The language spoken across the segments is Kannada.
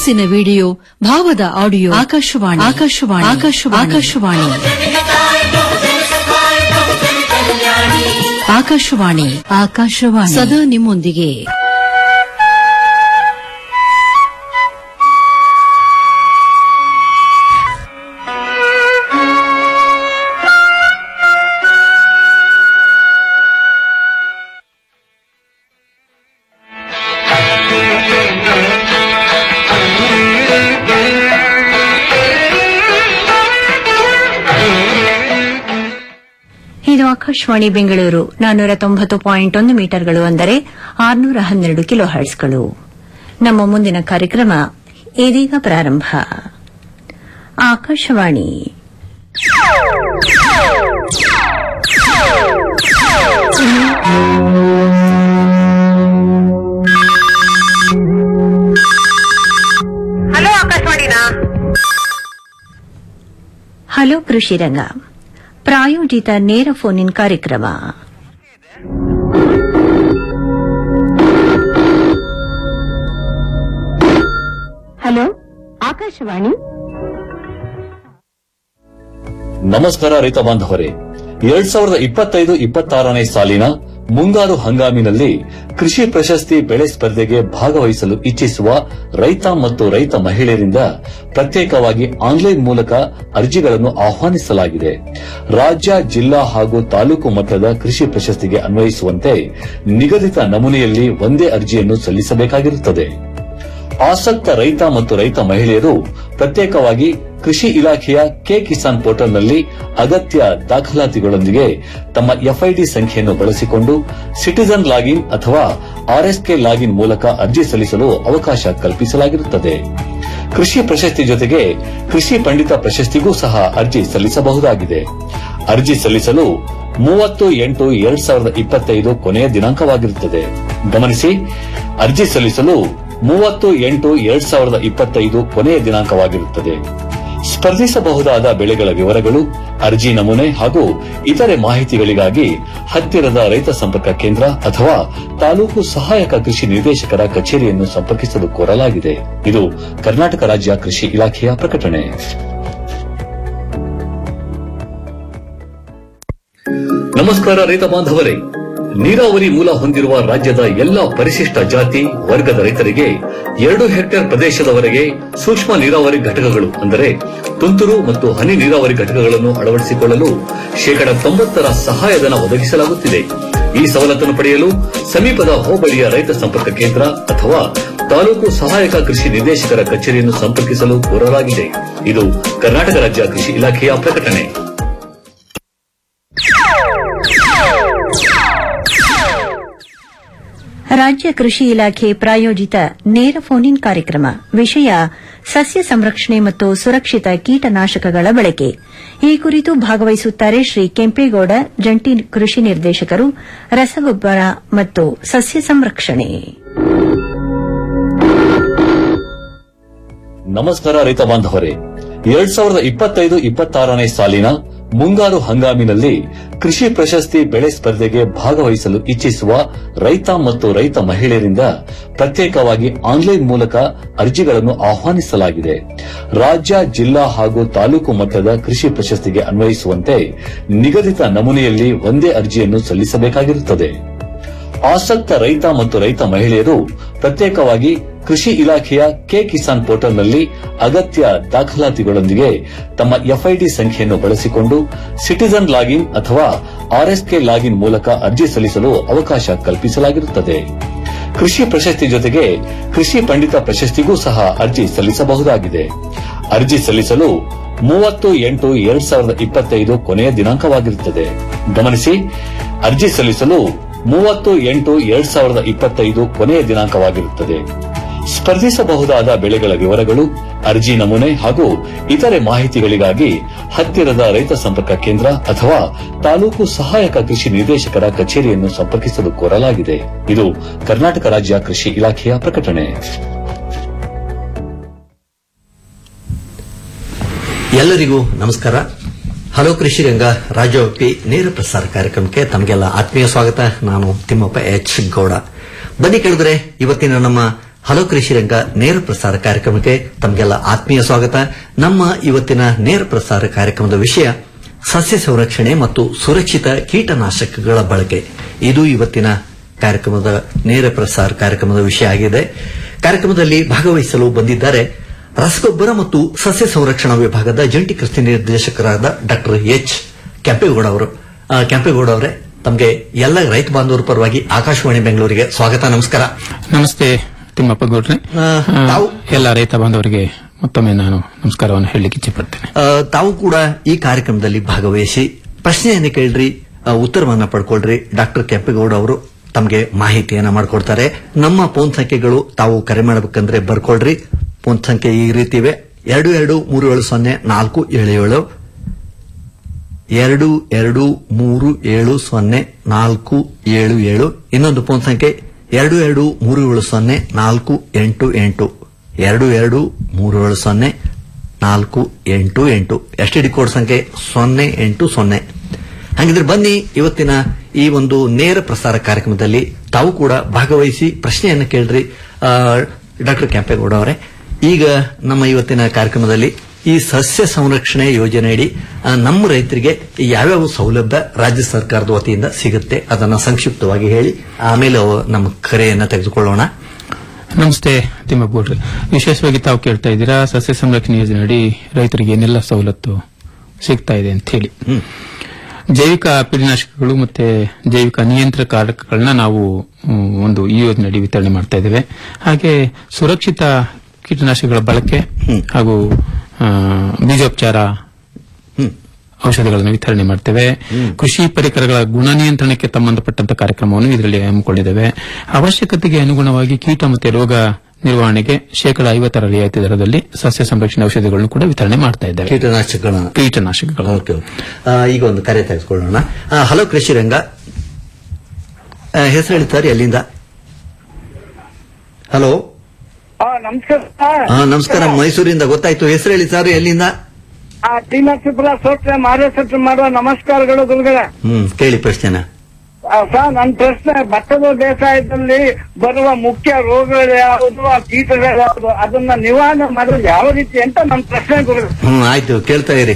ಕನಸಿನ ವಿಡಿಯೋ ಭಾವದ ಆಡಿಯೋ ಆಕಾಶವಾಣಿ ಆಕಾಶವಾಣಿ ಆಕಾಶವಾಣಿ ಆಕಾಶವಾಣಿ ಆಕಾಶವಾಣಿ ಆಕಾಶವಾಣಿ ಸದಾ ನಿಮ್ಮೊಂದಿಗೆ ಇದು ಆಕಾಶವಾಣಿ ಬೆಂಗಳೂರು ನಾನ್ನೂರ ತೊಂಬತ್ತು ಪಾಯಿಂಟ್ ಒಂದು ಮೀಟರ್ಗಳು ಅಂದರೆ ಆರುನೂರ ಹನ್ನೆರಡು ಕಿಲೋ ಹರ್ಟ್ಸ್ಗಳು ನಮ್ಮ ಮುಂದಿನ ಕಾರ್ಯಕ್ರಮ ಇದೀಗ ಪ್ರಾರಂಭ ಆಕಾಶವಾಣಿ ಹಲೋ ಆಕಾಶವಾಣಿನಾ ಹಲೋ ಕೃಷಿ ರಂಗ ಪ್ರಾಯೋಜಿತ ನೇರ ಫೋನ್ ಇನ್ ಕಾರ್ಯಕ್ರಮ ಹಲೋ ಆಕಾಶವಾಣಿ ನಮಸ್ಕಾರ ರೈತ ಬಾಂಧವರೇ ಎರಡ್ ಸಾವಿರದ ಇಪ್ಪತ್ತೈದು ಇಪ್ಪತ್ತಾರನೇ ಸಾಲಿನ ಮುಂಗಾರು ಹಂಗಾಮಿನಲ್ಲಿ ಕೃಷಿ ಪ್ರಶಸ್ತಿ ಬೆಳೆ ಸ್ಪರ್ಧೆಗೆ ಭಾಗವಹಿಸಲು ಇಚ್ಛಿಸುವ ರೈತ ಮತ್ತು ರೈತ ಮಹಿಳೆಯರಿಂದ ಪ್ರತ್ಯೇಕವಾಗಿ ಆನ್ಲೈನ್ ಮೂಲಕ ಅರ್ಜಿಗಳನ್ನು ಆಹ್ವಾನಿಸಲಾಗಿದೆ ರಾಜ್ಯ ಜಿಲ್ಲಾ ಹಾಗೂ ತಾಲೂಕು ಮಟ್ಟದ ಕೃಷಿ ಪ್ರಶಸ್ತಿಗೆ ಅನ್ವಯಿಸುವಂತೆ ನಿಗದಿತ ನಮೂನೆಯಲ್ಲಿ ಒಂದೇ ಅರ್ಜಿಯನ್ನು ಸಲ್ಲಿಸಬೇಕಾಗಿರುತ್ತದೆ ಆಸಕ್ತ ರೈತ ಮತ್ತು ರೈತ ಮಹಿಳೆಯರು ಪ್ರತ್ಯೇಕವಾಗಿ ಕೃಷಿ ಇಲಾಖೆಯ ಕೆ ಕಿಸಾನ್ ಪೋರ್ಟಲ್ನಲ್ಲಿ ಅಗತ್ಯ ದಾಖಲಾತಿಗಳೊಂದಿಗೆ ತಮ್ಮ ಎಫ್ಐಡಿ ಸಂಖ್ಯೆಯನ್ನು ಬಳಸಿಕೊಂಡು ಸಿಟಿಜನ್ ಲಾಗಿನ್ ಅಥವಾ ಆರ್ಎಸ್ಕೆ ಲಾಗಿನ್ ಮೂಲಕ ಅರ್ಜಿ ಸಲ್ಲಿಸಲು ಅವಕಾಶ ಕಲ್ಪಿಸಲಾಗಿರುತ್ತದೆ ಕೃಷಿ ಪ್ರಶಸ್ತಿ ಜೊತೆಗೆ ಕೃಷಿ ಪಂಡಿತ ಪ್ರಶಸ್ತಿಗೂ ಸಹ ಅರ್ಜಿ ಸಲ್ಲಿಸಬಹುದಾಗಿದೆ ಅರ್ಜಿ ಸಲ್ಲಿಸಲು ಮೂವತ್ತು ಎಂಟು ಎರಡ್ ಸಾವಿರದ ಇಪ್ಪತ್ತೈದು ಕೊನೆಯ ದಿನಾಂಕವಾಗಿರುತ್ತದೆ ಗಮನಿಸಿ ಅರ್ಜಿ ಸಲ್ಲಿಸಲು ಮೂವತ್ತು ಎಂಟು ಎರಡ್ ಸಾವಿರದ ಇಪ್ಪತ್ತೈದು ಕೊನೆಯ ದಿನಾಂಕವಾಗಿರುತ್ತದೆ ಸ್ಪರ್ಧಿಸಬಹುದಾದ ಬೆಳೆಗಳ ವಿವರಗಳು ಅರ್ಜಿ ನಮೂನೆ ಹಾಗೂ ಇತರೆ ಮಾಹಿತಿಗಳಿಗಾಗಿ ಹತ್ತಿರದ ರೈತ ಸಂಪರ್ಕ ಕೇಂದ್ರ ಅಥವಾ ತಾಲೂಕು ಸಹಾಯಕ ಕೃಷಿ ನಿರ್ದೇಶಕರ ಕಚೇರಿಯನ್ನು ಸಂಪರ್ಕಿಸಲು ಕೋರಲಾಗಿದೆ ಇದು ಕರ್ನಾಟಕ ರಾಜ್ಯ ಕೃಷಿ ಇಲಾಖೆಯ ಪ್ರಕಟಣೆ ನಮಸ್ಕಾರ ರೈತ ಬಾಂಧವರೇ ನೀರಾವರಿ ಮೂಲ ಹೊಂದಿರುವ ರಾಜ್ಯದ ಎಲ್ಲಾ ಪರಿಶಿಷ್ಟ ಜಾತಿ ವರ್ಗದ ರೈತರಿಗೆ ಎರಡು ಹೆಕ್ಟೇರ್ ಪ್ರದೇಶದವರೆಗೆ ಸೂಕ್ಷ್ಮ ನೀರಾವರಿ ಘಟಕಗಳು ಅಂದರೆ ತುಂತುರು ಮತ್ತು ಹನಿ ನೀರಾವರಿ ಘಟಕಗಳನ್ನು ಅಳವಡಿಸಿಕೊಳ್ಳಲು ಶೇಕಡ ತೊಂಬತ್ತರ ಸಹಾಯಧನ ಒದಗಿಸಲಾಗುತ್ತಿದೆ ಈ ಸವಲತ್ತನ್ನು ಪಡೆಯಲು ಸಮೀಪದ ಹೋಬಳಿಯ ರೈತ ಸಂಪರ್ಕ ಕೇಂದ್ರ ಅಥವಾ ತಾಲೂಕು ಸಹಾಯಕ ಕೃಷಿ ನಿರ್ದೇಶಕರ ಕಚೇರಿಯನ್ನು ಸಂಪರ್ಕಿಸಲು ಕೋರಲಾಗಿದೆ ಇದು ಕರ್ನಾಟಕ ರಾಜ್ಯ ಕೃಷಿ ಇಲಾಖೆಯ ಪ್ರಕಟಣೆ ರಾಜ್ಯ ಕೃಷಿ ಇಲಾಖೆ ಪ್ರಾಯೋಜಿತ ನೇರ ಫೋನ್ ಇನ್ ಕಾರ್ಯಕ್ರಮ ವಿಷಯ ಸಸ್ಯ ಸಂರಕ್ಷಣೆ ಮತ್ತು ಸುರಕ್ಷಿತ ಕೀಟನಾಶಕಗಳ ಬಳಕೆ ಈ ಕುರಿತು ಭಾಗವಹಿಸುತ್ತಾರೆ ಶ್ರೀ ಕೆಂಪೇಗೌಡ ಜಂಟಿ ಕೃಷಿ ನಿರ್ದೇಶಕರು ರಸಗೊಬ್ಬರ ಮತ್ತು ಸಸ್ಯ ಸಂರಕ್ಷಣೆ ನಮಸ್ಕಾರ ರೈತ ಬಾಂಧವರೇ ಎರಡ್ ಸಾವಿರದ ಇಪ್ಪತ್ತೈದು ಇಪ್ಪತ್ತಾರನೇ ಸಾಲಿನ ಮುಂಗಾರು ಹಂಗಾಮಿನಲ್ಲಿ ಕೃಷಿ ಪ್ರಶಸ್ತಿ ಬೆಳೆ ಸ್ಪರ್ಧೆಗೆ ಭಾಗವಹಿಸಲು ಇಚ್ಛಿಸುವ ರೈತ ಮತ್ತು ರೈತ ಮಹಿಳೆಯರಿಂದ ಪ್ರತ್ಯೇಕವಾಗಿ ಆನ್ಲೈನ್ ಮೂಲಕ ಅರ್ಜಿಗಳನ್ನು ಆಹ್ವಾನಿಸಲಾಗಿದೆ ರಾಜ್ಯ ಜಿಲ್ಲಾ ಹಾಗೂ ತಾಲೂಕು ಮಟ್ಟದ ಕೃಷಿ ಪ್ರಶಸ್ತಿಗೆ ಅನ್ವಯಿಸುವಂತೆ ನಿಗದಿತ ನಮೂನೆಯಲ್ಲಿ ಒಂದೇ ಅರ್ಜಿಯನ್ನು ಸಲ್ಲಿಸಬೇಕಾಗಿರುತ್ತದೆ ಆಸಕ್ತ ರೈತ ಮತ್ತು ರೈತ ಮಹಿಳೆಯರು ಪ್ರತ್ಯೇಕವಾಗಿ ಕೃಷಿ ಇಲಾಖೆಯ ಕೆ ಕಿಸಾನ್ ಪೋರ್ಟಲ್ನಲ್ಲಿ ಅಗತ್ಯ ದಾಖಲಾತಿಗಳೊಂದಿಗೆ ತಮ್ಮ ಎಫ್ಐಡಿ ಸಂಖ್ಯೆಯನ್ನು ಬಳಸಿಕೊಂಡು ಸಿಟಿಜನ್ ಲಾಗಿನ್ ಅಥವಾ ಆರ್ಎಸ್ಕೆ ಲಾಗಿನ್ ಮೂಲಕ ಅರ್ಜಿ ಸಲ್ಲಿಸಲು ಅವಕಾಶ ಕಲ್ಪಿಸಲಾಗಿರುತ್ತದೆ ಕೃಷಿ ಪ್ರಶಸ್ತಿ ಜೊತೆಗೆ ಕೃಷಿ ಪಂಡಿತ ಪ್ರಶಸ್ತಿಗೂ ಸಹ ಅರ್ಜಿ ಸಲ್ಲಿಸಬಹುದಾಗಿದೆ ಅರ್ಜಿ ಸಲ್ಲಿಸಲು ಮೂವತ್ತು ಎಂಟು ಎರಡ್ ಸಾವಿರದ ಇಪ್ಪತ್ತೈದು ಕೊನೆಯ ದಿನಾಂಕವಾಗಿರುತ್ತದೆ ಗಮನಿಸಿ ಅರ್ಜಿ ಸಲ್ಲಿಸಲು ಮೂವತ್ತು ಎಂಟು ಎರಡ್ ಸಾವಿರದ ಇಪ್ಪತ್ತೈದು ಕೊನೆಯ ದಿನಾಂಕವಾಗಿರುತ್ತದೆ ಸ್ಪರ್ಧಿಸಬಹುದಾದ ಬೆಳೆಗಳ ವಿವರಗಳು ಅರ್ಜಿ ನಮೂನೆ ಹಾಗೂ ಇತರೆ ಮಾಹಿತಿಗಳಿಗಾಗಿ ಹತ್ತಿರದ ರೈತ ಸಂಪರ್ಕ ಕೇಂದ್ರ ಅಥವಾ ತಾಲೂಕು ಸಹಾಯಕ ಕೃಷಿ ನಿರ್ದೇಶಕರ ಕಚೇರಿಯನ್ನು ಸಂಪರ್ಕಿಸಲು ಕೋರಲಾಗಿದೆ ಇದು ಕರ್ನಾಟಕ ರಾಜ್ಯ ಕೃಷಿ ಇಲಾಖೆಯ ಪ್ರಕಟಣೆ ಎಲ್ಲರಿಗೂ ನಮಸ್ಕಾರ ಹಲೋ ಕೃಷಿ ರಂಗ ರಾಜ್ಯವ್ಯಾಪಿ ನೇರ ಪ್ರಸಾರ ಕಾರ್ಯಕ್ರಮಕ್ಕೆ ತಮಗೆಲ್ಲ ಆತ್ಮೀಯ ಸ್ವಾಗತ ನಾನು ತಿಮ್ಮಪ್ಪ ಎಚ್ ಗೌಡ ಬನ್ನಿ ಕೇಳಿದ್ರೆ ಇವತ್ತಿನ ನಮ್ಮ ಹಲೋ ಕೃಷಿ ರಂಗ ನೇರ ಪ್ರಸಾರ ಕಾರ್ಯಕ್ರಮಕ್ಕೆ ತಮಗೆಲ್ಲ ಆತ್ಮೀಯ ಸ್ವಾಗತ ನಮ್ಮ ಇವತ್ತಿನ ನೇರ ಪ್ರಸಾರ ಕಾರ್ಯಕ್ರಮದ ವಿಷಯ ಸಸ್ಯ ಸಂರಕ್ಷಣೆ ಮತ್ತು ಸುರಕ್ಷಿತ ಕೀಟನಾಶಕಗಳ ಬಳಕೆ ಇದು ಇವತ್ತಿನ ಕಾರ್ಯಕ್ರಮದ ನೇರ ಪ್ರಸಾರ ಕಾರ್ಯಕ್ರಮದ ವಿಷಯ ಆಗಿದೆ ಕಾರ್ಯಕ್ರಮದಲ್ಲಿ ಭಾಗವಹಿಸಲು ಬಂದಿದ್ದಾರೆ ರಸಗೊಬ್ಬರ ಮತ್ತು ಸಸ್ಯ ಸಂರಕ್ಷಣಾ ವಿಭಾಗದ ಜಂಟಿ ಕೃಷಿ ನಿರ್ದೇಶಕರಾದ ಡಾಕ್ಟರ್ ಎಚ್ ಕೆಂಪೇಗೌಡ ಅವರು ಆ, ಕೆಂಪೇಗೌಡ ಅವರೇ ತಮಗೆ ಎಲ್ಲ ರೈತ ಬಾಂಧವರ ಪರವಾಗಿ ಆಕಾಶವಾಣಿ ಬೆಂಗಳೂರಿಗೆ ಸ್ವಾಗತ ನಮಸ್ಕಾರ ನಮಸ್ತೆ ತಿಮ್ಮಪ್ಪ ಗೌಡ್ರೆ ಆ, ತಾವು- ಎಲ್ಲ ರೈತ ಬಾಂಧವರಿಗೆ ಮತ್ತೊಮ್ಮೆ ನಾನು ನಮಸ್ಕಾರವನ್ನು ಹೇಳಲಿಕ್ಕೆ ಇಚ್ಛೆಪಡ್ತೇನೆ ಆ, ತಾವು ಕೂಡ ಈ ಕಾರ್ಯಕ್ರಮದಲ್ಲಿ ಭಾಗವಹಿಸಿ ಪ್ರಶ್ನೆಯನ್ನು ಕೇಳ್ರಿ ಆ, ಉತ್ತರವನ್ನ ಪಡ್ಕೊಳ್ರಿ ಡಾಕ್ಟರ್ ಕೆಂಪೇಗೌಡ ಅವರು ತಮಗೆ ಮಾಹಿತಿಯನ್ನ ಮಾಡಿಕೊಡ್ತಾರೆ ನಮ್ಮ ಫೋನ್ ಸಂಖ್ಯೆಗಳು ತಾವು ಕರೆ ಮಾಡಬೇಕಂದ್ರೆ ಬರ್ಕೊಳ್ರಿ ಫೋನ್ ಸಂಖ್ಯೆ ಈ ರೀತಿ ಇವೆ ಎರಡು ಎರಡು ಮೂರು ಏಳು ಸೊನ್ನೆ ನಾಲ್ಕು ಏಳು ಏಳು ಎರಡು ಎರಡು ಮೂರು ಏಳು ಸೊನ್ನೆ ನಾಲ್ಕು ಏಳು ಏಳು ಇನ್ನೊಂದು ಫೋನ್ ಸಂಖ್ಯೆ ಎರಡು ಎರಡು ಮೂರು ಏಳು ಸೊನ್ನೆ ನಾಲ್ಕು ಎಂಟು ಎಂಟು ಎರಡು ಎರಡು ಮೂರು ಏಳು ಸೊನ್ನೆ ನಾಲ್ಕು ಎಂಟು ಎಂಟು ಎಸ್ ಟಿ ಡಿ ಕೋಡ್ ಸಂಖ್ಯೆ ಸೊನ್ನೆ ಎಂಟು ಸೊನ್ನೆ ಹಾಗಿದ್ರೆ ಬನ್ನಿ ಇವತ್ತಿನ ಈ ಒಂದು ನೇರ ಪ್ರಸಾರ ಕಾರ್ಯಕ್ರಮದಲ್ಲಿ ತಾವು ಕೂಡ ಭಾಗವಹಿಸಿ ಪ್ರಶ್ನೆಯನ್ನು ಕೇಳ್ರಿ ಡಾಕ್ಟರ್ ಕೆಂಪೇಗೌಡ ಅವರೇ ಈಗ ನಮ್ಮ ಇವತ್ತಿನ ಕಾರ್ಯಕ್ರಮದಲ್ಲಿ ಈ ಸಸ್ಯ ಸಂರಕ್ಷಣೆ ಯೋಜನೆಯಡಿ ಆ, ನಮ್ಮ ರೈತರಿಗೆ ಯಾವ್ಯಾವ ಸೌಲಭ್ಯ ರಾಜ್ಯ ಸರ್ಕಾರದ ವತಿಯಿಂದ ಸಿಗುತ್ತೆ ಅದನ್ನ ಸಂಕ್ಷಿಪ್ತವಾಗಿ ಹೇಳಿ ಆಮೇಲೆ ಅವ- ನಮ್ಮ ಕರೆಯನ್ನ ತೆಗೆದುಕೊಳ್ಳೋಣ ನಮಸ್ತೆ ತಿಮ್ಮಪ್ಪ ಗೌಡ್ರೆ ವಿಶೇಷವಾಗಿ ತಾವು ಕೇಳ್ತಾ ಇದ್ದೀರಾ ಸಸ್ಯ ಸಂರಕ್ಷಣೆ ಯೋಜನೆಯಡಿ ರೈತರಿಗೆ ಏನೆಲ್ಲ ಸವಲತ್ತು ಸಿಗ್ತಾ ಇದೆ ಅಂತ ಹೇಳಿ ಹ್ಮ್. ಜೈವಿಕ ಕೀಟನಾಶಕಗಳು ಮತ್ತೆ ಜೈವಿಕ ನಿಯಂತ್ರಕಾರಕಗಳನ್ನ ನಾವು ಹ್ಮ್, ಒಂದು ಈ ಯೋಜನೆಯಡಿ ವಿತರಣೆ ಮಾಡ್ತಾ ಇದ್ದೇವೆ ಹಾಗೆ ಸುರಕ್ಷಿತ ಕೀಟನಾಶಕಗಳ ಬಳಕೆ ಹಾಗೂ ಆ, ಬೀಜೋಪಚಾರ ಹ್ಮ್. ಔಷಧಿಗಳನ್ನು ವಿತರಣೆ ಮಾಡ್ತೇವೆ ಕೃಷಿ ಪರಿಕರಗಳ ಗುಣ ನಿಯಂತ್ರಣಕ್ಕೆ ಸಂಬಂಧಪಟ್ಟಂತ ಕಾರ್ಯಕ್ರಮವನ್ನು ಇದರಲ್ಲಿ ಹಮ್ಮಿಕೊಂಡಿದ್ದೇವೆ ಅವಶ್ಯಕತೆಗೆ ಅನುಗುಣವಾಗಿ ಕೀಟ ಮತ್ತು ರೋಗ ನಿರ್ವಹಣೆಗೆ ಶೇಕಡ ಐವತ್ತರ ರಿಯಾಯಿತಿ ದರದಲ್ಲಿ ಸಸ್ಯ ಸಂರಕ್ಷಣೆ ಔಷಧಿಗಳನ್ನು ಕೂಡ ವಿತರಣೆ ಮಾಡ್ತಾ ಇದ್ದೇವೆ ಕೀಟನಾಶಕಗಳನ್ನ ಕೀಟನಾಶಕಗಳು ಓಕೆ ಓಕೆ. ಆ, ಈಗ ಒಂದು ಕರೆ ತೆಗೆದುಕೊಳ್ಳೋಣ ಆ, ಹಲೋ ಕೃಷಿ ರಂಗ ಆ, ಹೆಸರು ಹೇಳಿ ಸರ್ ಎಲ್ಲಿಂದ ಹಲೋ ಆ, ನಮಸ್ಕಾರ ಆ, ನಮಸ್ಕಾರ ಮೈಸೂರಿಂದ ಗೊತ್ತಾಯ್ತು ಹೆಸರು ಹೇಳಿ ಸರ್ ಎಲ್ಲಿಂದ ಆ, ಟಿ ನರಸೀಪುರ ಸೋಟ್ರೆ ಮಾರೇಶ್ವರ ಮಾಡುವ ನಮಸ್ಕಾರಗಳು ಗುರುಗಳೇ ಹ್ಮ್ ಕೇಳಿ ಪ್ರಶ್ನೆನ ಆ, ಸರ್ ನನ್ನ ಪ್ರಶ್ನೆ ಭತ್ತದ ಬೇಸಾಯದಲ್ಲಿ ಬರುವ ಮುಖ್ಯ ರೋಗಗಳು ಯಾವುದು ಆ ಕೀಟಗಳು ಯಾವುದು ಅದನ್ನ ನಿವಾರಣೆ ಮಾಡೋದು ಯಾವ ರೀತಿ ಅಂತ ನನ್ನ ಪ್ರಶ್ನೆ ಗುರು ಹ್ಮ್ ಆಯ್ತು ಕೇಳ್ತಾ ಇರಿ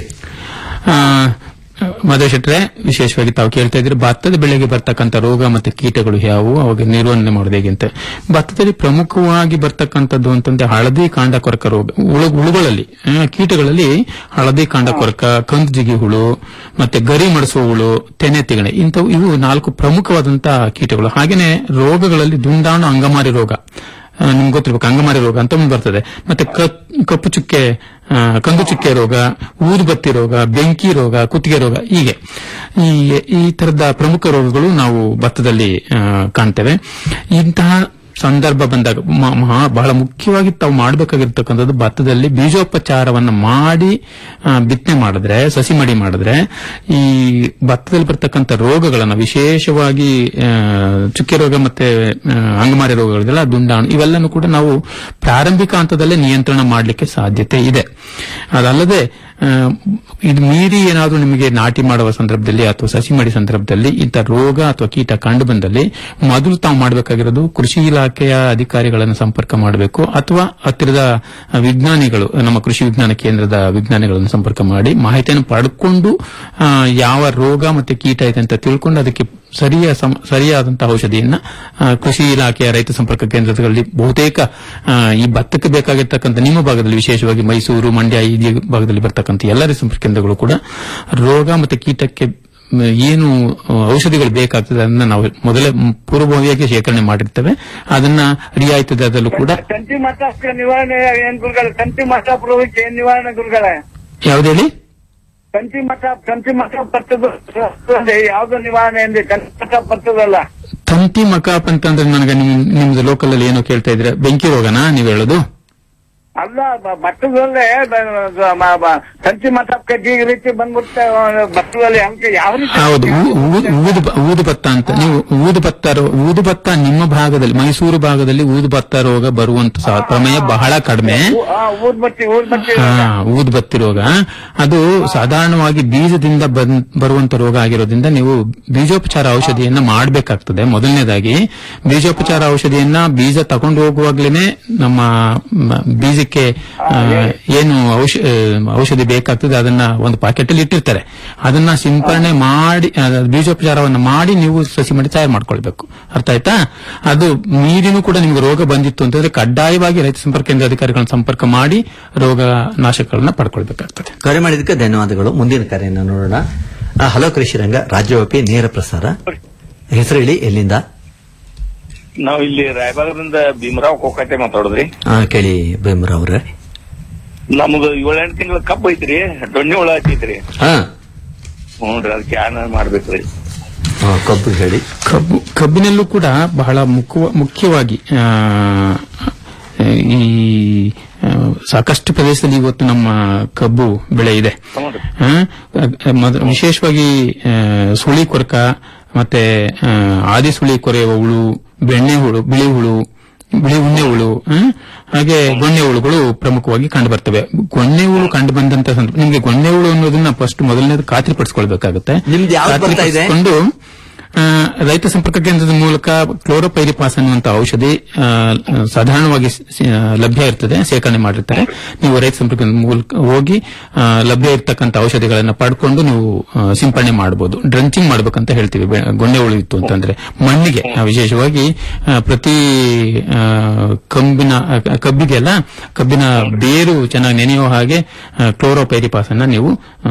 ಮಧು ಶೆಟ್ರೆ ವಿಶೇಷವಾಗಿ ತಾವು ಕೇಳ್ತಾ ಇದ್ರೆ ಭತ್ತದ ಬೆಳೆಗೆ ಬರ್ತಕ್ಕಂಥ ರೋಗ ಮತ್ತು ಕೀಟಗಳು ಯಾವುವು ಅವಾಗ ನಿರ್ವಹಣೆ ಮಾಡೋದು ಹೇಗೆ ಅಂತ ಭತ್ತದಲ್ಲಿ ಪ್ರಮುಖವಾಗಿ ಬರ್ತಕ್ಕಂಥದ್ದು ಅಂತಂದ್ರೆ ಹಳದಿ ಕಾಂಡ ಕೊರಕ ರೋಗ ಹುಳು ಹುಳುಗಳಲ್ಲಿ ಆ, ಕೀಟಗಳಲ್ಲಿ ಹಳದಿ ಕಾಂಡ ಕೊರಕ ಕಂದು ಜಿಗಿ ಹುಳು ಮತ್ತೆ ಗರಿ ಮಡಿಸುವ ಹುಳು ತೆನೆ ತಿಗಣೆ ಇಂಥವು ಇವು ನಾಲ್ಕು ಪ್ರಮುಖವಾದಂತಹ ಕೀಟಗಳು ಹಾಗೇನೆ ರೋಗಗಳಲ್ಲಿ ದುಂಡಾಣು ಅಂಗಮಾರಿ ರೋಗ ಆ, ನಿಮ್ಗೆ ಗೊತ್ತಿರ್ಬೇಕು ಅಂಗಮಾರಿ ರೋಗ ಅಂತ ಒಂದು ಬರ್ತದೆ ಮತ್ತೆ ಕ- ಕಪ್ಪು ಚುಕ್ಕೆ ಆ, ಕಂದು ಚುಕ್ಕೆ ರೋಗ ಊದುಬತ್ತಿ ರೋಗ ಬೆಂಕಿ ರೋಗ ಕುತ್ತಿಗೆ ರೋಗ ಹೀಗೆ ಈ ಈ ತರದ ಪ್ರಮುಖ ರೋಗಗಳು ನಾವು ಭತ್ತದಲ್ಲಿ ಆ, ಕಾಣ್ತೇವೆ ಇಂತಹ ಸಂದರ್ಭ ಬಂದಾಗ ಮ- ಮಹಾ- ಬಹಳ ಮುಖ್ಯವಾಗಿ ತಾವು ಮಾಡಬೇಕಾಗಿರ್ತಕ್ಕಂಥದ್ದು ಭತ್ತದಲ್ಲಿ ಬೀಜೋಪಚಾರವನ್ನ ಮಾಡಿ ಆ, ಬಿತ್ತನೆ ಮಾಡಿದ್ರೆ ಸಸಿ ಮಡಿ ಮಾಡಿದ್ರೆ ಈ ಭತ್ತದಲ್ಲಿ ಬರ್ತಕ್ಕಂಥ ರೋಗಗಳನ್ನ ವಿಶೇಷವಾಗಿ ಆ, ಚುಕ್ಕೆ ರೋಗ ಮತ್ತೆ ಆ, ಅಂಗಮಾರಿ ರೋಗಗಳಿದೆಲ್ಲ ದುಂಡಾಣು ಇವೆಲ್ಲನೂ ಕೂಡ ನಾವು ಪ್ರಾರಂಭಿಕ ಹಂತದಲ್ಲೇ ನಿಯಂತ್ರಣ ಮಾಡಲಿಕ್ಕೆ ಸಾಧ್ಯತೆ ಇದೆ ಅದಲ್ಲದೆ ಆ, ಇದು ಮೀರಿ ಏನಾದರೂ ನಿಮಗೆ ನಾಟಿ ಮಾಡುವ ಸಂದರ್ಭದಲ್ಲಿ ಅಥವಾ ಸಸಿ ಮಾಡಿ ಸಂದರ್ಭದಲ್ಲಿ ಇಂಥ ರೋಗ ಅಥವಾ ಕೀಟ ಕಂಡು ಬಂದಲ್ಲಿ ಮೊದಲು ತಾವು ಮಾಡಬೇಕಾಗಿರೋದು ಕೃಷಿ ಇಲಾಖೆಯ ಅಧಿಕಾರಿಗಳನ್ನು ಸಂಪರ್ಕ ಮಾಡಬೇಕು ಅಥವಾ ಹತ್ತಿರದ ವಿಜ್ಞಾನಿಗಳು ನಮ್ಮ ಕೃಷಿ ವಿಜ್ಞಾನ ಕೇಂದ್ರದ ವಿಜ್ಞಾನಿಗಳನ್ನು ಸಂಪರ್ಕ ಮಾಡಿ ಮಾಹಿತಿಯನ್ನು ಪಡ್ಕೊಂಡು ಆ, ಯಾವ ರೋಗ ಮತ್ತೆ ಕೀಟ ಇದೆ ಅಂತ ತಿಳ್ಕೊಂಡು ಅದಕ್ಕೆ ಸರಿಯ ಸಮ- ಸರಿಯಾದಂತಹ ಔಷಧಿಯನ್ನ ಆ, ಕೃಷಿ ಇಲಾಖೆಯ ರೈತ ಸಂಪರ್ಕ ಕೇಂದ್ರಗಳಲ್ಲಿ ಬಹುತೇಕ ಆ, ಈ ಭತ್ತಕ್ಕೆ ಬೇಕಾಗಿರ್ತಕ್ಕಂಥ ನಿಮ್ಮ ಭಾಗದಲ್ಲಿ ವಿಶೇಷವಾಗಿ ಮೈಸೂರು ಮಂಡ್ಯ ಈ ಭಾಗದಲ್ಲಿ ಬರ್ತಕ್ಕಂಥ ಎಲ್ಲ ರೈತ ಸಂಪರ್ಕ ಕೇಂದ್ರಗಳು ಕೂಡ ರೋಗ ಮತ್ತೆ ಕೀಟಕ್ಕೆ ಮ್, ಏನು ಆ, ಔಷಧಿಗಳು ಬೇಕಾಗ್ತದೆ ಅದನ್ನ ನಾವು ಮೊದಲೇ ಮ್, ಪೂರ್ವಭಾವಿಯಾಗಿ ಶೇಖರಣೆ ಮಾಡಿರ್ತೇವೆ ಅದನ್ನ ರಿಯಾಯಿತಿ ದರದಲ್ಲೂ ಕೂಡ ತಂತಿ ಮಠಕ್ಕೆ ನಿವಾರಣೆ ಏನ್ ಗುರುಗಳೇ ತಂತಿ ಮಠ ರೋಗಕ್ಕೆ ಏನ್ ನಿವಾರಣೆ ಗುರುಗಳೇ ಯಾವ್ದು ಹೇಳಿ ತಂತಿ ಮಠ ತಂತಿ ಮಠ ಬರ್ತದ ಯಾವ್ದು ನಿವಾರಣೆ ಅಂದ್ರೆ ತಂತಿ ಮಠ ಬರ್ತದಲ್ಲ ತಂತಿ ಮಕಾಪ್ ಅಂತಂದ್ರೆ ನನಗೆ ನಿಮ್ ನಿಮ್ದು ಲೋಕಲ್ ಅಲ್ಲಿ ಏನೋ ಕೇಳ್ತಾ ಇದ್ರೆ ಬೆಂಕಿ ರೋಗನಾ ನೀವು ಹೇಳೋದು ಅಲ್ಲ ಬ- ಭತ್ತದಲ್ಲೇ ಬ- ಬ- ಮ- ಮ- ಸಂಚಿ ಮತಕ್ಕೆ ಈ ರೀತಿ ಬಂದ್ಬಿಟ್ಟು ಭತ್ತದಲ್ಲಿ ಹಂಗೆ ಯಾವ ರೀತಿ ಹೌದು ಊ- ಊದು ಊದು ಬ- ಊದು ಭತ್ತ ಅಂತ ನೀವು ಊದು ಭತ್ತ ರೋ- ಊದು ಭತ್ತ ನಿಮ್ಮ ಭಾಗದಲ್ಲಿ ಮೈಸೂರು ಭಾಗದಲ್ಲಿ ಊದು ಭತ್ತ ರೋಗ ಬರುವಂತ ಸಹ ಪ್ರಮೇಯ ಬಹಳ ಕಡಿಮೆ ಊ- ಆ, ಊದ್ಬತ್ತಿ ಊದ್ಬತ್ತಿ ಹಾ ಊದು ಬತ್ತಿ ರೋಗ ಅದು ಸಾಧಾರಣವಾಗಿ ಬೀಜದಿಂದ ಬನ್- ಬರುವಂತ ರೋಗ ಆಗಿರೋದ್ರಿಂದ ನೀವು ಬೀಜೋಪಚಾರ ಔಷಧಿಯನ್ನ ಮಾಡಬೇಕಾಗ್ತದೆ ಮೊದಲನೇದಾಗಿ ಬೀಜೋಪಚಾರ ಔಷಧಿಯನ್ನ ಬೀಜ ತಗೊಂಡು ಹೋಗುವಾಗ್ಲೇನೆ ನಮ್ಮ ಮ, ಬೀಜಕ್ಕೆ ಆ, ಏನು ಔಷ- ಆ, ಔಷಧಿ ಬೇಕಾಗ್ತದೆ ಅದನ್ನ ಒಂದು ಪಾಕೆಟ್ ಅಲ್ಲಿ ಇಟ್ಟಿರ್ತಾರೆ ಅದನ್ನ ಸಿಂಪರಣೆ ಮಾಡಿ ಆ, ಬೀಜೋಪಚಾರವನ್ನ ಮಾಡಿ ನೀವು ಸಸಿ ಮಾಡಿ ತಯಾರು ಮಾಡ್ಕೊಳ್ಬೇಕು ಅರ್ಥ ಆಯ್ತಾ ಅದು ಮೀರಿನೂ ಕೂಡ ನಿಮ್ಗೆ ರೋಗ ಬಂದಿತ್ತು ಅಂತಂದ್ರೆ ಕಡ್ಡಾಯವಾಗಿ ರೈತ ಸಂಪರ್ಕ ಕೇಂದ್ರ ಅಧಿಕಾರಿಗಳನ್ನ ಸಂಪರ್ಕ ಮಾಡಿ ರೋಗ ನಾಶಕಗಳನ್ನ ಪಡ್ಕೊಳ್ಬೇಕಾಗ್ತದೆ ಕರೆ ಮಾಡಿದ್ದಕ್ಕೆ ಧನ್ಯವಾದಗಳು ಮುಂದಿನ ಕರೆಯನ್ನು ನೋಡೋಣ ಆ, ಹಲೋ ಕೃಷಿ ರಂಗ ರಾಜ್ಯವ್ಯಾಪಿ ನೇರ ಪ್ರಸಾರ ಹೆಸರು ಹೇಳಿ ಎಲ್ಲಿಂದ ನಾವು ಇಲ್ಲಿ ರಾಯಬಾಗದಿಂದ ಭೀಮರಾವ್ ಕೋಕಟ್ಟೆ ಮಾತಾಡೋದ್ರಿ ಆ, ಕೇಳಿ ಭೀಮರ ಅವ್ರೆ ನಮ್ದು ಏಳೆಂಟು ತಿಂಗಳ ಕಬ್ಬು ಐತ್ರಿ ದೊಣ್ಣೆ ಹುಳ ಹಚ್ಚೈತ್ರಿ ಹಾ ಹ್ಞೂನ್ರಿ ಅದಕ್ಕೆ ಏನ ಮಾಡ್ಬೇಕ್ರಿ ಆ, ಕಬ್ಬು ಹೇಳಿ ಕಬ್ಬು ಕಬ್ಬಿನಲ್ಲೂ ಕೂಡ ಬಹಳ ಮುಖ್ಯ- ಮುಖ್ಯವಾಗಿ ಆ, ಈ ಆ, ಸಾಕಷ್ಟು ಪ್ರದೇಶದಲ್ಲಿ ಇವತ್ತು ನಮ್ಮ ಕಬ್ಬು ಬೆಳೆ ಇದೆ ಹ್ಞೂನ್ರಿ ಆ, ಮೊದ- ವಿಶೇಷವಾಗಿ ಆ, ಸುಳಿ ಕೊರಕ ಮತ್ತೆ ಆ, ಆದಿ ಸುಳಿ ಕೊರೆಯುವ ಹುಳು ಬೆಣ್ಣೆ ಹುಳು ಬಿಳಿ ಹುಳು ಬಿಳಿ ಉಣ್ಣೆ ಹುಳು ಆ, ಹಾಗೆ ಗೊಣ್ಣೆ ಹುಳುಗಳು ಪ್ರಮುಖವಾಗಿ ಕಂಡು ಬರ್ತವೆ ಗೊಣ್ಣೆ ಹುಳು ಕಂಡು ಬಂದಂತ ಸಂದರ್ಭ ನಿಮಗೆ ಗೊಣ್ಣೆ ಹುಳು ಅನ್ನೋದನ್ನ ಫಸ್ಟ್ ಮೊದಲನೇದು ಖಾತ್ರಿಪಡಿಸ್ಕೊಳ್ಬೇಕಾಗುತ್ತೆ ನಿಮ್ದು ಯಾವ್ದು ಬರ್ತಾ ಇದೆ? ಖಾತ್ರಿಪಡಿಸ್ಕೊಂಡು, ಆ, ರೈತ ಸಂಪರ್ಕ ಕೇಂದ್ರದ ಮೂಲಕ ಕ್ಲೋರೋಪೈರಿಪಾಸ್ ಅನ್ನುವಂತ ಔಷಧಿ ಆ, ಸಾಧಾರಣವಾಗಿ ಸ- ಸ- ಲಭ್ಯ ಇರ್ತದೆ ಸೇಕರಣೆ ಮಾಡಿರ್ತಾರೆ ನೀವು ರೈತ ಸಂಪರ್ಕ ಕೇಂದ್ರದ ಮೂಲಕ ಹೋಗಿ ಆ, ಲಭ್ಯ ಇರ್ತಕ್ಕಂಥ ಔಷಧಿಗಳನ್ನ ಪಡ್ಕೊಂಡು ನೀವು ಆ, ಸಿಂಪಡಣೆ ಮಾಡಬಹುದು ಡ್ರಂಚಿಂಗ್ ಮಾಡ್ಬೇಕಂತ ಹೇಳ್ತೀವಿ ಬೆ- ಗೊಣ್ಣೆ ಹುಳು ಇತ್ತು ಅಂತಂದ್ರೆ ಮಣ್ಣಿಗೆ ಆ, ವಿಶೇಷವಾಗಿ ಆ, ಪ್ರತಿ ಆ, ಕಂಬಿನ ಆ, ಕಬ್ಬಿಗೆಲ್ಲ ಕಬ್ಬಿನ ಬೇರು ಚೆನ್ನಾಗಿ ನೆನೆಯುವ ಹಾಗೆ ಕ್ಲೋರೋಪೈರಿಪಾಸ್ ಅನ್ನ ನೀವು ಆ,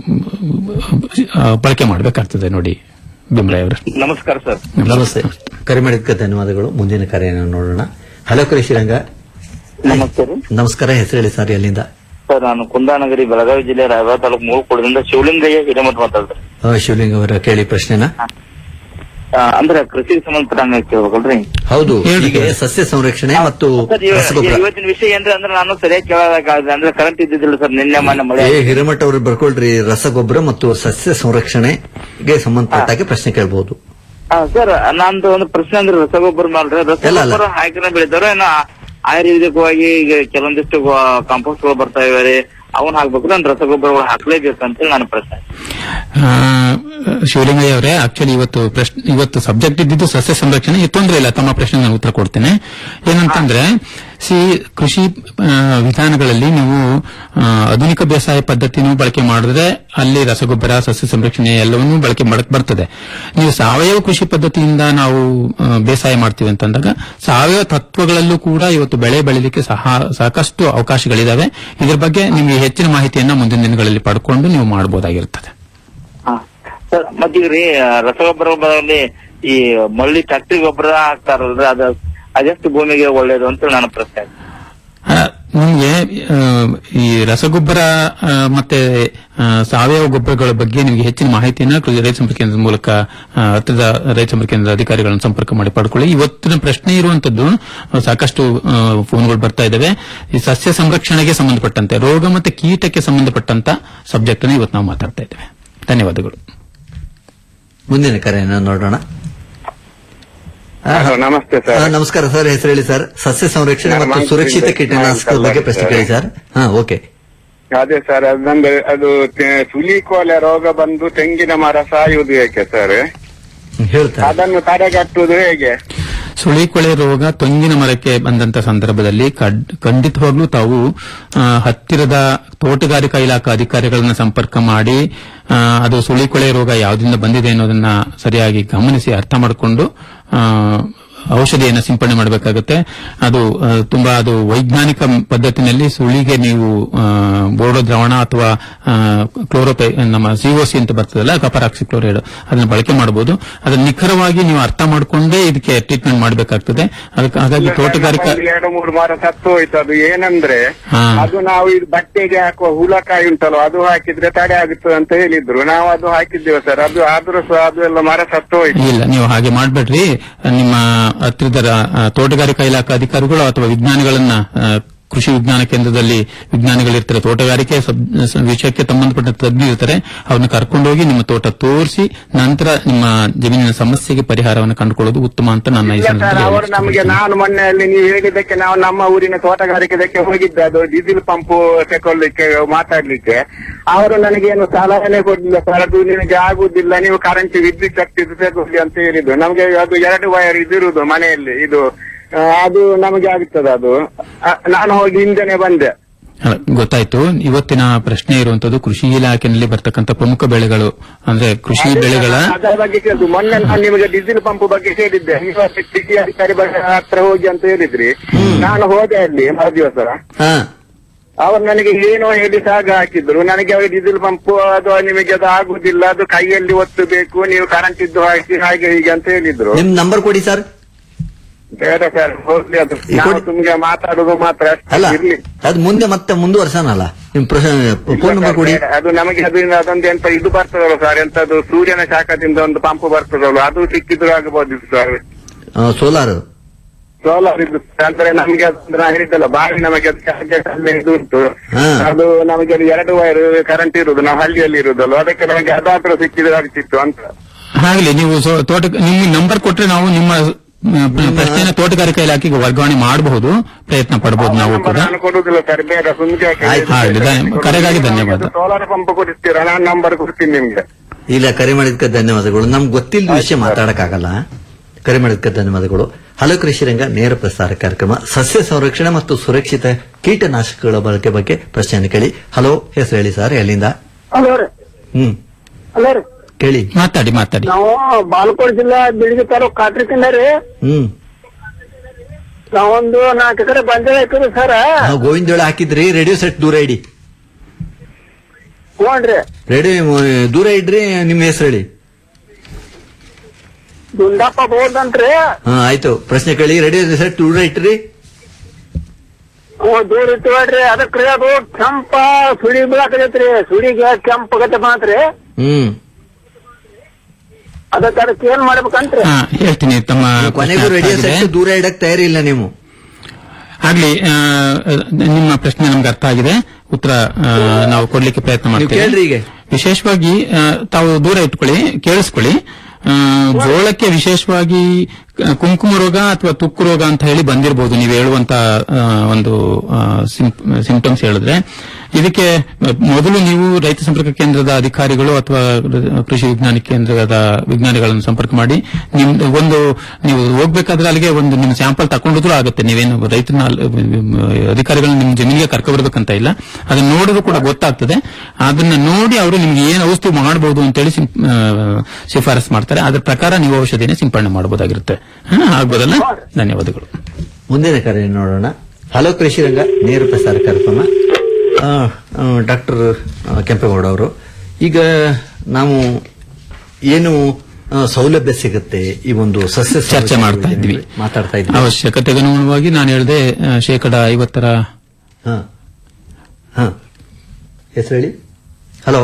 ಆ, ಬಳಕೆ ಮಾಡಬೇಕಾಗ್ತದೆ ನೋಡಿ ಬಿಮ್ರಾಯ್ ಅವರು ನಮಸ್ಕಾರ ಸರ್ ನಮಸ್ತೆ ಕರೆ ಮಾಡಿದ್ದಕ್ಕೆ ಧನ್ಯವಾದಗಳು ಮುಂದಿನ ಕರೆಯನ್ನು ನೋಡೋಣ ಹಲೋ ಕೃಷಿ ರಂಗ ನಮಸ್ತೆ ರೀ ನಮಸ್ಕಾರ ಹೆಸರು ಹೇಳಿ ಸರ್ ಎಲ್ಲಿಂದ ಸರ್ ನಾನು ಕುಂದಾನಗರಿ ಬೆಳಗಾವಿ ಜಿಲ್ಲೆ ರಾಯಬಾಗ ತಾಲೂಕು ಮೂಗುಕೋಡದಿಂದ ಶಿವಲಿಂಗಯ್ಯ ಹಿರೇಮಠ ಮಾತಾಡ್ರಿ ಆ, ಶಿವಲಿಂಗ ಅವರ ಕೇಳಿ ಪ್ರಶ್ನೆನ ಅಂದ್ರೆ ಕೃಷಿಗೆ ಸಂಬಂಧಪಟ್ಟಂಗ ಕೇಳ್ಬೇಕಲ್ರಿ ಹೌದು ಹೇಳ್ರಿ. ಈಗ ಸಸ್ಯ ಸಂರಕ್ಷಣೆ ಮತ್ತು ಸರ್ ಇವ- ರಸಗೊಬ್ಬರ ಇವತ್ತಿನ ವಿಷಯ ಏನ್ರಿ ಅಂದ್ರೆ ನಾನು ಸರಿಯಾಗಿ ಕೇಳೋದಾಗಲ್ಲ ಅಂದ್ರೆ ಕರೆಂಟ್ ಇದ್ದಿದ್ದಿಲ್ಲ ಸರ್ ನಿನ್ನೆ ಮೊನ್ನೆ ಮಳೆ ಏ ಹಿರೇಮಠ ಅವರು ಬರ್ಕೊಳ್ರಿ ರಸಗೊಬ್ಬರ ಮತ್ತು ಸಸ್ಯ ಸಂರಕ್ಷಣೆಗೆ ಸಂಬಂಧಪಟ್ಟಾಗೆ ಪ್ರಶ್ನೆ ಕೇಳಬಹುದು ಆ, ಸರ್ ನಂದು ಒಂದು ಪ್ರಶ್ನೆ ಅಂದ್ರೆ ರಸಗೊಬ್ಬರ ಮಾಡ್ರಿ ಇಲ್ಲ, ರಸಗೊಬ್ಬರ ಇಲ್ಲ. ಹಾಕಿನ ಬೆಳಿತಾರೋ ಏನೋ ಆಯುರ್ವೇದಿಕವಾಗಿ ಈಗ ಕೆಲವೊಂದಿಷ್ಟು ಕಾಂಪೋಸ್ಟ್ ಗಳು ಬರ್ತಾ ಇವೆ ಅವನ್ ಹಾಕ್ಬೇಕು ನಾನು ರಸಗೊಬ್ಬರಗಳು ಹಾಕ್ಲೇಬೇಕಂತೇಳಿ ನನ್ನ ಪ್ರಶ್ನೆ ಆ, ಶಿವಲಿಂಗಯ್ಯ ಅವರೇ ಆಕ್ಚುಲಿ ಇವತ್ತು ಪ್ರಶ್ನೆ ಇವತ್ತು ಸಬ್ಜೆಕ್ಟ್ ಇದ್ದಿದ್ದು ಸಸ್ಯ ಸಂರಕ್ಷಣೆ ಈ ತೊಂದರೆ ಇಲ್ಲ ತಮ್ಮ ಪ್ರಶ್ನೆ ನಾನು ಉತ್ತರ ಕೊಡ್ತೇನೆ ಏನಂತಂದ್ರೆ ಸಿ ಕೃಷಿ ಆ, ವಿಧಾನಗಳಲ್ಲಿ ನೀವು ಆ, ಆಧುನಿಕ ಬೇಸಾಯ ಪದ್ಧತಿನೂ ಬಳಕೆ ಮಾಡಿದ್ರೆ ಅಲ್ಲಿ ರಸಗೊಬ್ಬರ ಸಸ್ಯ ಸಂರಕ್ಷಣೆ ಎಲ್ಲವನ್ನೂ ಬಳಕೆ ಮಾಡಕ್ ಬರ್ತದೆ ನೀವು ಸಾವಯವ ಕೃಷಿ ಪದ್ಧತಿಯಿಂದ ನಾವು ಆ, ಬೇಸಾಯ ಮಾಡ್ತೀವಿ ಅಂತಂದಾಗ ಸಾವಯವ ತತ್ವಗಳಲ್ಲೂ ಕೂಡ ಇವತ್ತು ಬೆಳೆ ಬೆಳಿಲಿಕ್ಕೆ ಸಹ ಸಾಕಷ್ಟು ಅವಕಾಶಗಳಿದಾವೆ ಇದ್ರ ಬಗ್ಗೆ ನಿಮಗೆ ಹೆಚ್ಚಿನ ಮಾಹಿತಿಯನ್ನ ಮುಂದಿನ ದಿನಗಳಲ್ಲಿ ಪಡ್ಕೊಂಡು ನೀವು ಮಾಡಬಹುದಾಗಿರ್ತದೆ ಸರ್ ಮತ್ತೀಗ ರೀ ರಸಗೊಬ್ಬರ ಬದಲಿ ಈ ಮಳ್ಳಿ ಫ್ಯಾಕ್ಟ್ರಿ ಗೊಬ್ಬರ ಹಾಕ್ತಾರಲ್ರಿ ಅದ ಅದೆಷ್ಟು ಭೂಮಿಗೆ ಒಳ್ಳೇದು ಅಂತ ನನ್ನ ಪ್ರಶ್ನೆ ಆ, ನಿಮ್ಗೆ ಆ, ಈ ರಸಗೊಬ್ಬರ ಆ, ಮತ್ತೆ ಆ, ಸಾವಯವ ಗೊಬ್ಬರಗಳ ಬಗ್ಗೆ ನಿಮಗೆ ಹೆಚ್ಚಿನ ಮಾಹಿತಿಯನ್ನ ಕೃಷಿ ರೈತ ಸಂಪರ್ಕ ಕೇಂದ್ರದ ಮೂಲಕ ಆ, ಹತ್ತಿರದ ರೈತ ಸಂಪರ್ಕ ಕೇಂದ್ರದ ಅಧಿಕಾರಿಗಳನ್ನು ಸಂಪರ್ಕ ಮಾಡಿ ಪಡ್ಕೊಳ್ಳಿ ಇವತ್ತಿನ ಪ್ರಶ್ನೆ ಇರುವಂತದ್ದು ಆ, ಸಾಕಷ್ಟು ಆ, ಫೋನ್ಗಳು ಬರ್ತಾ ಇದ್ದಾವೆ ಈ ಸಸ್ಯ ಸಂರಕ್ಷಣೆಗೆ ಸಂಬಂಧಪಟ್ಟಂತೆ ರೋಗ ಮತ್ತೆ ಕೀಟಕ್ಕೆ ಸಂಬಂಧಪಟ್ಟಂತ ಸಬ್ಜೆಕ್ಟ್ ಅನ್ನು ಇವತ್ತು ನಾವು ಮಾತಾಡ್ತಾ ಇದ್ದೇವೆ ಧನ್ಯವಾದಗಳು ಮುಂದಿನ ಕರೆಯನ್ನು ನೋಡೋಣ ಆ, ನಮಸ್ತೆ ಆ, ನಮಸ್ಕಾರ ಸರ್ ಹೆಸರು ಹೇಳಿ ಸರ್ ಸಸ್ಯ ಸಂರಕ್ಷಣೆ ನಾನು ಮತ್ತು ಮಾಹಿತಿ ಸುರಕ್ಷಿತ ತಿಳಿಸಿ- ಕೀಟನಾಶಕದ ಬಗ್ಗೆ ಪ್ರಶ್ನೆ ಕೇಳಿ ಸರ್ ಹಾ ಓಕೆ ಅದೇ ಸರ್ ಅದಂದ್ರೆ ಅದು ತೆ- ಸುಲಿಕೋಲೆ ರೋಗ ಬಂದು ತೆಂಗಿನ ಮರ ಸಾಯುವುದು ಏಕೆ ಸರ್ ಹೇಳ್ತಾರೆ ಅದನ್ನು ತಡೆಗಟ್ಟುವುದು ಹೇಗೆ ಸುಳಿಕೊಳೆ ರೋಗ ತೆಂಗಿನ ಮರಕ್ಕೆ ಬಂದಂತ ಸಂದರ್ಭದಲ್ಲಿ ಕಡ್- ಖಂಡಿತವಾಗ್ಲೂ ತಾವು ಆ, ಹತ್ತಿರದ ತೋಟಗಾರಿಕಾ ಇಲಾಖಾ ಅಧಿಕಾರಿಗಳನ್ನ ಸಂಪರ್ಕ ಮಾಡಿ ಆ, ಅದು ಸುಳಿಕೊಳೆ ರೋಗ ಯಾವುದರಿಂದ ಬಂದಿದೆ ಅನ್ನೋದನ್ನ ಸರಿಯಾಗಿ ಗಮನಿಸಿ ಅರ್ಥ ಮಾಡಿಕೊಂಡು ಆ, ಔಷಧಿಯನ್ನು ಸಿಂಪಡಣೆ ಮಾಡಬೇಕಾಗುತ್ತೆ ಅದು ಆ, ತುಂಬಾ ಅದು ವೈಜ್ಞಾನಿಕ ಪದ್ಧತಿನಲ್ಲಿ ಸುಳಿಗೆ ನೀವು ಆ, ಬೋರ್ಡೋ ದ್ರಾವಣ ಅಥವಾ ಕ್ಲೋರೋಪೈ ನಮ್ಮ ಸಿಒಸಿ ಅಂತ ಬರ್ತದಲ್ಲ ಕಪರಾಕ್ಸಿ ಕ್ಲೋರೈಡ್ ಅದನ್ನ ಬಳಕೆ ಮಾಡಬಹುದು ಅದನ್ನ ನಿಖರವಾಗಿ ನೀವು ಅರ್ಥ ಮಾಡಿಕೊಂಡೇ ಇದಕ್ಕೆ ಟ್ರೀಟ್ಮೆಂಟ್ ಮಾಡಬೇಕಾಗ್ತದೆ ಅದಕ್ಕೆ ಹಾಗಾಗಿ ತೋಟಗಾರಿಕಾ ಒಂದು ಎರಡು ಮೂರು ಮರ ಸತ್ತು ಹೋಯ್ತು ಅದು ಏನಂದ್ರೆ ಹಾ. ಅದು ನಾವು ಇದು ಬಟ್ಟೆಗೆ ಹಾಕುವ ಹುಳಕಾಯಿ ಉಂಟಲ್ಲ ಅದು ಹಾಕಿದ್ರೆ ತಡೆ ಆಗುತ್ತೆ ಅಂತ ಹೇಳಿದ್ರು ನಾವು ಅದು ಹಾಕಿದ್ದೇವೆ ಸರ್ ಅದು ಆದ್ರೂ ಸಹ ಅದು ಎಲ್ಲ ಮರ ಸತ್ತು ಹೋಯ್ತು ಇಲ್ಲ ನೀವು ಹಾಗೆ ಮಾಡಬೇಡ್ರಿ ನಿಮ್ಮ ಹತ್ತಿರದ ಆ, ತೋಟಗಾರಿಕಾ ಇಲಾಖಾ ಅಧಿಕಾರಿಗಳು ಅಥವಾ ವಿಜ್ಞಾನಿಗಳನ್ನ ಆ, ಕೃಷಿ ವಿಜ್ಞಾನ ಕೇಂದ್ರದಲ್ಲಿ ವಿಜ್ಞಾನಿಗಳಿರ್ತಾರೆ ತೋಟಗಾರಿಕೆ ಸಬ್- ಸ- ವಿಷಯಕ್ಕೆ ಸಂಬಂಧಪಟ್ಟ ತಜ್ಞರು ಇರ್ತಾರೆ ಅವ್ರನ್ನ ಕರ್ಕೊಂಡೋಗಿ ನಿಮ್ಮ ತೋಟ ತೋರಿಸಿ ನಂತರ ನಿಮ್ಮ ಜಮೀನಿನ ಸಮಸ್ಯೆಗೆ ಪರಿಹಾರವನ್ನು ಕಂಡುಕೊಳ್ಳೋದು ಉತ್ತಮ ಅಂತ ನನ್ನ ಈ ಇಲ್ಲ ಸರ್ ಸಂದರ್ಭದಲ್ಲಿ ಅವರು ನಮಗೆ ಹೇಳ್ತೀನಿ. ನಾನು ಮೊನ್ನೆ ಅಲ್ಲಿ ನೀವು ಹೇಳಿದ್ದಕ್ಕೆ ನಾವು ನಮ್ಮ ಊರಿನ ತೋಟಗಾರಿಕೆದಕ್ಕೆ ಹೋಗಿದ್ದೆ ಅದು ಡೀಸೆಲ್ ಪಂಪ್ ತಗೊಳ್ಳಿಕ್ಕೆ ಮಾತಾಡ್ಲಿಕ್ಕೆ ಅವರು ನನಗೇನು ಸಲಹೆನೆ ಕೊಡ್ಲಿಲ್ಲ ಸರ್ ಅದು ನಿಮಗೆ ಆಗುದಿಲ್ಲ ನೀವು ಕರೆಂಟ್ ವಿದ್ಯುತ್ ಶಕ್ತಿ ತಗೊಳ್ಳಿ ಅಂತ ಹೇಳಿದ್ರು ನಮಗೆ ಅದು ಎರಡು ವೈರ್ ಇದಿರುವುದು ಮನೆಯಲ್ಲಿ ಇದು ಆ, ಅದು ನಮಗೆ ಆಗುತ್ತದೆ ಅದು ಆ, ನಾನು ಹೋಗಿ ಹಿಂದೆನೆ ಬಂದೆ ಅಲ್ಲ, ಗೊತ್ತಾಯ್ತು ಇವತ್ತಿನ ಪ್ರಶ್ನೆ ಇರುವಂತದ್ದು ಕೃಷಿ ಇಲಾಖೆಯಲ್ಲಿ ಬರ್ತಕ್ಕಂಥ ಪ್ರಮುಖ ಬೆಳೆಗಳು ಅಂದ್ರೆ ಕೃಷಿ ಬೆಳೆಗಳ ಅದರ ಬಗ್ಗೆ ಕೇಳಿದ್ದು ಮೊನ್ನೆ ನಾನು ನಿಮಗೆ ಡೀಸೆಲ್ ಪಂಪ್ ಬಗ್ಗೆ ಹೇಳಿದ್ದೆ ನೀವು ಕೃಷಿ ಅಧಿಕಾರಿ ಬಗ್ಗೆ ಹತ್ರ ಹೋಗಿ ಅಂತ ಹೇಳಿದ್ರಿ ನಾನು ಹೋದೆ ಅಲ್ಲಿ ಮರುದಿವಸ ಹಾ ಅವರು ನನಗೆ ಏನೋ ಹೇಳಿ ಸಾಗ ಹಾಕಿದ್ರು ನನಗೆ ಅವ್ರಿಗೆ ಡೀಸೆಲ್ ಪಂಪ್ ಅದು ನಿಮಗೆ ಅದು ಆಗುದಿಲ್ಲ ಅದು ಕೈಯಲ್ಲಿ ಒತ್ತಬೇಕು ನೀವು ಕರೆಂಟ್ ಇದ್ದು ಹಾಕಿ ಹಾಗೆ ಹೀಗೆ ಅಂತ ಹೇಳಿದ್ರು ನಿಮ್ ನಂಬರ್ ಕೊಡಿ ಸರ್ ಬೇಡ ಸರ್ ಹೋಗ್ಲಿ ಅದು ಈ ನಾವು ಕೊಡಿ. ನಿಮ್ಗೆ ಮಾತಾಡುದು ಮಾತ್ರ ಅಷ್ಟೇ. ಅಲ್ಲ ಇರ್ಲಿ ಅದು ಮುಂದೆ ಮತ್ತೆ ಮುಂದುವರ್ಸನಲ್ಲ ನಿಮ್ ಫೋನ್ ನಂಬರ್ ಕೊಡಿ ಬೇಡ, ಅದು ನಮಗೆ ಅದರಿಂದ ಅದೊಂದು ಎಂತ ಇದು ಬರ್ತದಲ್ಲ ಸರ್ ಎಂತದು ಸೂರ್ಯನ ಶಾಖದಿಂದ ಒಂದು ಪಂಪ್ ಬರ್ತದಲ್ಲ ಅದು ಸಿಕ್ಕಿದ್ರು ಆಗಬಹುದು ಸರ್ ಸೋಲಾರ್ ಸೋಲಾರ್ ಇದು ಅಂದ್ರೆ ನಮಗೆ ಅದು ನಾ ಹೇಳಿದ್ದಲ್ಲ ಬಾವಿ ನಮಗೆ ಅದು target ಅಲ್ಲಿ ಇದು ಉಂಟು ಹಾ. ಅದು ನಮಗೆ ಅದು ಎರಡು ವೈರ್ ಕರೆಂಟ್ ಇರುದು ನಾವು ಹಳ್ಳಿಯಲ್ಲಿ ಇರುದಲ್ಲ ಅದಕ್ಕೆ ನಮಗೆ ಅದಾದ್ರೂ ಸಿಕ್ಕಿದ್ರೆ ಆಗ್ತಿತ್ತು ಅಂತ ಆಗ್ಲಿ ನೀವು ಸೊ- ತೋಟ ನಿಮ್ಮ ನಂಬರ್ ಕೊಟ್ರೆ ನಾವು ನಿಮ್ಮ ಮ್, ಪ್ರಶ್ನೆನ ತೋಟಗಾರಿಕಾ ಇಲಾಖೆಗೆ ವರ್ಗಾವಣೆ ಮಾಡಬಹುದು ಪ್ರಯತ್ನ ಪಡಬಹುದು ನಾವು ಕೂಡ ನಾನು ಕೊಡುದಿಲ್ಲ ಸರ್ ಬೇಡ ಸುಮ್ನೆ ಆಯ್ತು, ಆಗ್ಲಿ, ಧನ್ಯ- ಕರೆಗಾಗಿ ಧನ್ಯವಾದ. ಸೋಲಾರ್ ಪಂಪ್ ಕೊಡಿಸ್ತೀರಾ ನಾನು ನಂಬರ್ ಕೊಡ್ತೀನಿ ನಿಮ್ಗೆ ಇಲ್ಲ ಕರೆ ಮಾಡಿದ್ಕೆ ಧನ್ಯವಾದಗಳು ನಮ್ಗೆ ಗೊತ್ತಿಲ್ಲದ ವಿಷಯ ಮಾತಾಡಕ್ಕಾಗಲ್ಲ ಕರೆ ಮಾಡಿದ್ಕೆ ಧನ್ಯವಾದಗಳು ಹಲೋ ಕೃಷಿ ರಂಗ ನೇರ ಪ್ರಸಾರ ಕಾರ್ಯಕ್ರಮ ಸಸ್ಯ ಸಂರಕ್ಷಣೆ ಮತ್ತು ಸುರಕ್ಷಿತ ಕೀಟನಾಶಕಗಳ ಬಳಕೆ ಬಗ್ಗೆ ಪ್ರಶ್ನೆಯನ್ನು ಕೇಳಿ ಹಲೋ ಹೆಸರು ಹೇಳಿ ಸರ್ ಎಲ್ಲಿಂದ ಹಲೋ ರೀ ಹ್ಮ್ ಹಲೋ ರೀ ಕೇಳಿ ಮಾತಾಡಿ ಮಾತಾಡಿ ನಾವು ಬಾಲ್ಕೋಟ್ ಜಿಲ್ಲಾ ಬಿಳಿಗಿ ತಾಲೂಕ್ ಕಾಟ್ರಿಕಿಂದ ರೀ ಹ್ಮ್ ನಾವೊಂದು ನಾಲ್ಕು ಎಕರೆ ಬಂದೆ ಹಾಕಿದ್ರಿ ಸರ್ ನಾವು ಗೋವಿಂದೋಳ ಹಾಕಿದ್ರಿ ರೇಡಿಯೋ ಸೆಟ್ ದೂರ ಇಡಿ ಹ್ಞೂನ್ರಿ ರೇಡಿಯೋ ದೂರ ಇಡ್ರಿ ನಿಮ್ಮ ಹೆಸರು ಹೇಳಿ ದುಂಡಪ್ಪ ಬೋರ್ದಂತ್ರಿ ಹಾ ಆಯ್ತು ಪ್ರಶ್ನೆ ಕೇಳಿ ರೇಡಿಯೋ ಸೆಟ್ ದೂರ ಇಟ್ರಿ ಹ್ಞೂ ದೂರ ಇಟ್ಟಿವ್ರಿ ಅದಕ್ರಿ ಅದು ಕೆಂಪ ಸುಳಿ ಬೀಳಾಕತೈತ್ರಿ ಸುಳಿಗೆ ಕೆಂಪ್ ಆಗತ್ತೆ ಮಾತ್ರಿ ಹ್ಮ್ ಅದಕ್ಕೆ ಅದಕ್ಕೆ ಏನ್ ಮಾಡ್ಬೇಕಂತ್ರಿ ಹಾ ಹೇಳ್ತೀನಿ ತಮ್ಮ ಕೊನೆಗೂ ಪ್ರಶ್ನೆ ರೇಡಿಯೋ ಅರ್ಥ ಆಗಿದೆ. ಸೆಟ್ ದೂರ ಇಡಕ್ ತಯಾರಿಲ್ಲ ನೀವು ಆಗ್ಲಿ ಆ, ನಿಮ್ಮ ಪ್ರಶ್ನೆ ನಮ್ಗೆ ಅರ್ಥ ಆಗಿದೆ ಉತ್ತರ ಆ, ನಾವು ಕೊಡ್ಲಿಕ್ಕೆ ಪ್ರಯತ್ನ ನೀವು ಕೇಳ್ರಿ ಮಾಡ್ತೀವಿ ಈಗ ವಿಶೇಷವಾಗಿ ಆ, ತಾವು ದೂರ ಇಟ್ಕೊಳ್ಳಿ ಕೇಳಿಸ್ಕೊಳ್ಳಿ ಆ, ಜೋಳಕ್ಕೆ ವಿಶೇಷವಾಗಿ ಕ- ಕುಂಕುಮ ರೋಗ ಅಥವಾ ತುಕ್ಕು ರೋಗ ಅಂತ ಹೇಳಿ ಬಂದಿರಬಹುದು ನೀವು ಹೇಳುವಂತ ಆ, ಒಂದು ಸಿಂಪ್ಟಮ್ಸ್ ಹೇಳಿದ್ರೆ ಇದಕ್ಕೆ ಮೊದಲು ನೀವು ರೈತ ಸಂಪರ್ಕ ಕೇಂದ್ರದ ಅಧಿಕಾರಿಗಳು ಅಥವಾ ಕೃಷಿ ವಿಜ್ಞಾನ ಕೇಂದ್ರದ ವಿಜ್ಞಾನಿಗಳನ್ನು ಸಂಪರ್ಕ ಮಾಡಿ ನಿಮ್ ಒಂದು ನೀವು ಹೋಗ್ಬೇಕಾದ್ರೆ ಅಲ್ಲಿಗೆ ಒಂದು ನಿಮ್ಮ ಸ್ಯಾಂಪಲ್ ತಗೊಂಡಿದ್ರು ಆಗುತ್ತೆ ನೀವೇನು ರೈತನ ಅಲ್- ಅಧಿಕಾರಿಗಳನ್ನ ನಿಮ್ಮ ಜಮೀನಿಗೆ ಕರ್ಕೊಬರ್ಬೇಕಂತ ಇಲ್ಲ ಅದನ್ನ ನೋಡಿದ್ರು ಕೂಡ ಗೊತ್ತಾಗ್ತದೆ ಅದನ್ನ ನೋಡಿ ಅವರು ನಿಮ್ಗೆ ಏನು ಔಷಧಿ ಮಾಡಬಹುದು ಅಂತೇಳಿ ಸಿಂ- ಆ, ಶಿಫಾರಸ್ ಮಾಡ್ತಾರೆ ಅದ್ರ ಪ್ರಕಾರ ನೀವು ಔಷಧಿನ ಸಿಂಪಡಣೆ ಮಾಡಬಹುದಾಗಿರುತ್ತೆ ಹಾ, ಆಗ್ಬೋದಲ್ಲ ಧನ್ಯವಾದಗಳು ಮುಂದಿನ ಕರೆ ನೋಡೋಣ ಹಲೋ ಕೃಷಿ ರಂಗ ನೇರ ಪ್ರಸಾರ ಕಾರ್ಯಕ್ರಮ ಡಾಕ್ಟರ್ ಕೆಂಪೇಗೌಡ ಅವರು ಈಗ ನಾವು ಏನು ಆ, ಸೌಲಭ್ಯ ಸಿಗುತ್ತೆ ಈ ಒಂದು ಸಸ್ಯ ಚರ್ಚೆ ಸಂರಕ್ಷಣೆ ಮಾಡ್ತಾ ಇದ್ವಿ ಯೋಜನೆಯಲ್ಲಿ ಮಾತಾಡ್ತಾ ಇದ್ವಿ ಅವಶ್ಯಕತೆಗೆ ಅನುಗುಣವಾಗಿ ನಾನು ಹೇಳಿದೆ ಆ, ಶೇಕಡ ಐವತ್ತರ ಹಾ ಹಾ ಹೆಸರು ಹೇಳಿ ಹಲೋ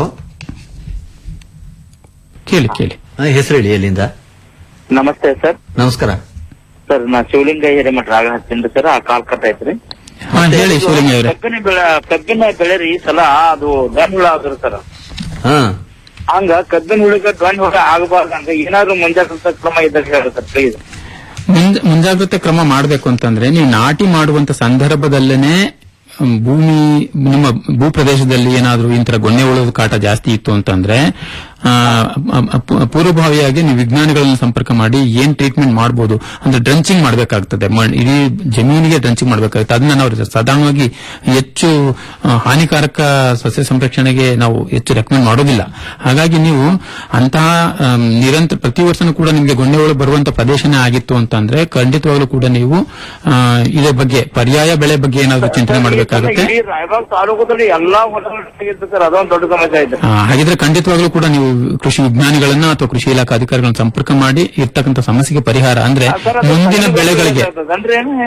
ಕೇಳಿ ಕೇಳಿ ಹೆಸರು ಹೇಳಿ ಎಲ್ಲಿಂದ ನಮಸ್ತೆ ಸರ್ ನಮಸ್ಕಾರ ಸರ್ ನಾ ಶಿವಲಿಂಗ ಹಿರೇಮಠ ರಾಗ ಹಚ್ಚಿನ್ರಿ ಸರ್ ಆ ಕಾಲ್ ಕಟ್ ಐತ್ರಿ ಹಾ ಹೇಳಿ ಶಿವಲಿಂಗ ಅವರೇ ಕಬ್ಬಿನ ಬೆಳೆ ಕಬ್ಬಿನ ಬೆಳೆ ರೀ ಈ ಸಲ ಅದು ಗನ್ ಹುಳ ಆದ್ರಿ ಸರ್ ಹಾ ಹಂಗ ಕಬ್ಬಿನ ಹುಳಿಗೆ ಗನ್ ಹುಳ ಆಗಬಾರ್ದಂಗ ಏನಾದ್ರು ಮುಂಜಾಗ್ರತಾ ಕ್ರಮ ಇದ್ದಾಗ ಹೇಳಿ ಸರ್ ಪ್ಲೀಸ್ ಮುಂಜ- ಮುಂಜಾಗ್ರತೆ ಕ್ರಮ ಮಾಡಬೇಕು ಅಂತಂದ್ರೆ ನೀವು ನಾಟಿ ಮಾಡುವಂತ ಸಂದರ್ಭದಲ್ಲೇನೆ ಮ್, ಭೂಮಿ ನಿಮ್ಮ ಭೂ ಪ್ರದೇಶದಲ್ಲಿ ಏನಾದ್ರೂ ಇಂತರ ಗೊನ್ನೆ ಉಳದ ಕಾಟ ಜಾಸ್ತಿ ಇತ್ತು ಅಂತಂದ್ರೆ ಆ, ಅ- ಅ- ಪೂರ್ವಭಾವಿಯಾಗಿ ನೀವು ವಿಜ್ಞಾನಿಗಳನ್ನ ಸಂಪರ್ಕ ಮಾಡಿ ಏನ್ ಟ್ರೀಟ್ಮೆಂಟ್ ಮಾಡಬಹುದು ಅಂದ್ರೆ ಡ್ರಂಚಿಂಗ್ ಮಾಡಬೇಕಾಗ್ತದೆ ಇಡೀ ಜಮೀನಿಗೆ ಡ್ರಂಚಿಂಗ್ ಮಾಡಬೇಕಾಗುತ್ತೆ ಅದನ್ನ ನಾವು ಸಾಧಾರಣವಾಗಿ ಹೆಚ್ಚು ಆ, ಹಾನಿಕಾರಕ ಸಸ್ಯ ಸಂರಕ್ಷಣೆಗೆ ನಾವು ಹೆಚ್ಚು ರೆಕಮೆಂಡ್ ಮಾಡೋದಿಲ್ಲ ಹಾಗಾಗಿ ನೀವು ಅಂತಹ ಆಮ್, ನಿರಂತರ ಪ್ರತಿ ವರ್ಷನೂ ಕೂಡ ನಿಮಗೆ ಗೊಣ್ಣೆ ಒಳಗೆ ಬರುವಂತ ಪ್ರದೇಶನೇ ಆಗಿತ್ತು ಅಂತಂದ್ರೆ ಖಂಡಿತವಾಗ್ಲೂ ಕೂಡ ನೀವು ಆ, ಇದ್ರ ಬಗ್ಗೆ ಪರ್ಯಾಯ ಬೆಳೆ ಬಗ್ಗೆ ಏನಾದರೂ ಚಿಂತನೆ ಮಾಡಬೇಕಾಗುತ್ತೆ ಇಡೀ ರಾಯಬಾಗ್ ತಾಲೂಕದಲ್ಲಿ ಎಲ್ಲಾ ಹೊಲಗಳಿತ್ತು ಸರ್ ಅದೊಂದು ದೊಡ್ಡ ಸಮಸ್ಯೆ ಐತೆ ಹಾಗಿದ್ರೆ ಖಂಡಿತವಾಗ್ಲೂ ಕೂಡ ನೀವು ಕೃಷಿ ವಿಜ್ಞಾನಿಗಳನ್ನ ಅಥವಾ ಕೃಷಿ ಇಲಾಖಾ ಅಧಿಕಾರಿಗಳನ್ನ ಸಂಪರ್ಕ ಮಾಡಿ ಇರ್ತಕ್ಕಂಥ ಸಮಸ್ಯೆಗೆ ಪರಿಹಾರ ಅಂದ್ರೆ ಸರ್, ಅದು ಮುಂದಿನ ಕಬ್ಬಿನ ಬೆಳೆಗಳಿಗೆ ಆಗ್ತದನ್ರಿ ಏನು?